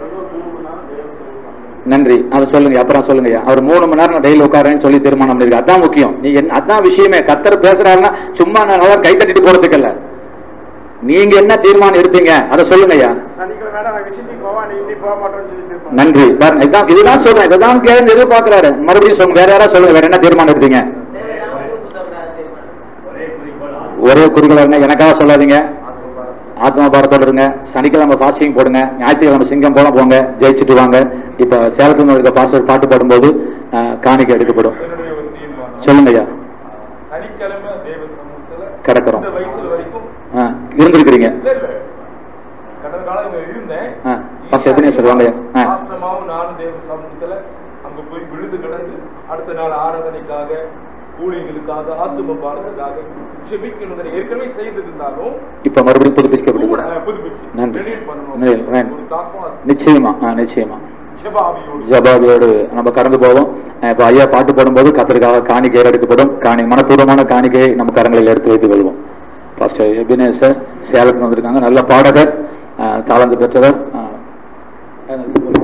நன்றி அதை சொல்லுங்க அப்புறம் சொல்லுங்க அவர் மூணு மணி நேரம் டெய்லி உட்காரேன்னு சொல்லி தீர்மானம் பண்ணிருக்கு அதான் முக்கியம் நீ என்ன அதான் விஷயமே கத்தர் பேசுறாருன்னா சும்மா நான் நல்லா கை தட்டிட்டு போறதுக்கு இல்ல நீங்க என்ன தீர்மானம் எடுத்தீங்க அதை சொல்லுங்க ஐயா சனிக்கிழமை நான் விசிட்டிங் போவான் நீ இன்னி போக மாட்டேன்னு சொல்லி தீர்மானம். நன்றி பாருங்க இதான் இதுதான் சொல்றேன் இதுதான் கேள்வி எதிர்பார்க்கிறாரு மறுபடியும் சொல்லுங்க வேற யாராவது சொல்லுங்க வேற என்ன தீர்மானம் எடுத்தீங்க சேவை இல்லாம ஊர் சுத்தக்கூடாது தீர்மானம் ஒரே குறிக்கோள் என்ன எனக்காக சொல்லாதீங்க ஆத்மா பாரத்தோட இருங்க சனிக்கிழமை ஃபாஸ்டிங் போடுங்க ஞாயிற்றுக்கிழமை சிங்கம் போல போங்க ஜெயிச்சுட்டு வாங்க இப்ப சேலத்துல இருக்க பாஸ்டர் பாட்டு பாடும்போது அஹ், காணிக்கை எடுக்கப்படும் என்னுடைய ஒரு தீர்மானம் சொல்லுங்க ஐயா சனிக்கிழமை தேவ சமூகத்துல கிடக்குறோம். இந்த வயசுல வரைக்கும் அஹ், இருந்திருக்கிறீங்க இல்ல இல்ல கடந்த காலம் இங்க இருந்தேன் ஆ, பாஸ்டர் எபினேசர் வாங்க. ஆ. பாஸ்டமாவும் நானும் தேவ சமூகத்துல அங்க போய் விழுந்து கிடந்து அடுத்த நாள் ஆராதனைக்காக ஊழியர்களுக்காக ஆத்தும பாடலுக்காக ஜெபிக்கணும் ஏற்கனவே செய்திருந்தாலும் இப்ப மறுபடியும் புதுப்பிக்கப்படுது கூட புதுப்பிச்சு நன்றி. renew பண்ணணும். நன்றி, வேணும். ஒரு தாக்கம் அது. நிச்சயமா ஆ, நிச்சயமா ஜெபாவியோடு ஜபாபியோடு நம்ம கடந்து போவோம் அஹ், இப்ப ஐயா பாட்டு பாடும்போது கத்தருக்காக காணிக்கை எடுக்கப்படும் காணி மனப்பூர்வமான காணிக்கையை நம்ம கரங்களில் எடுத்து வைத்துக் கொள்வோம் பாஸ்டர் எபினேசர் சேலத்தில் வந்திருக்காங்க நல்ல பாடகர் அஹ், தாளந்து பெற்றவர் அஹ்,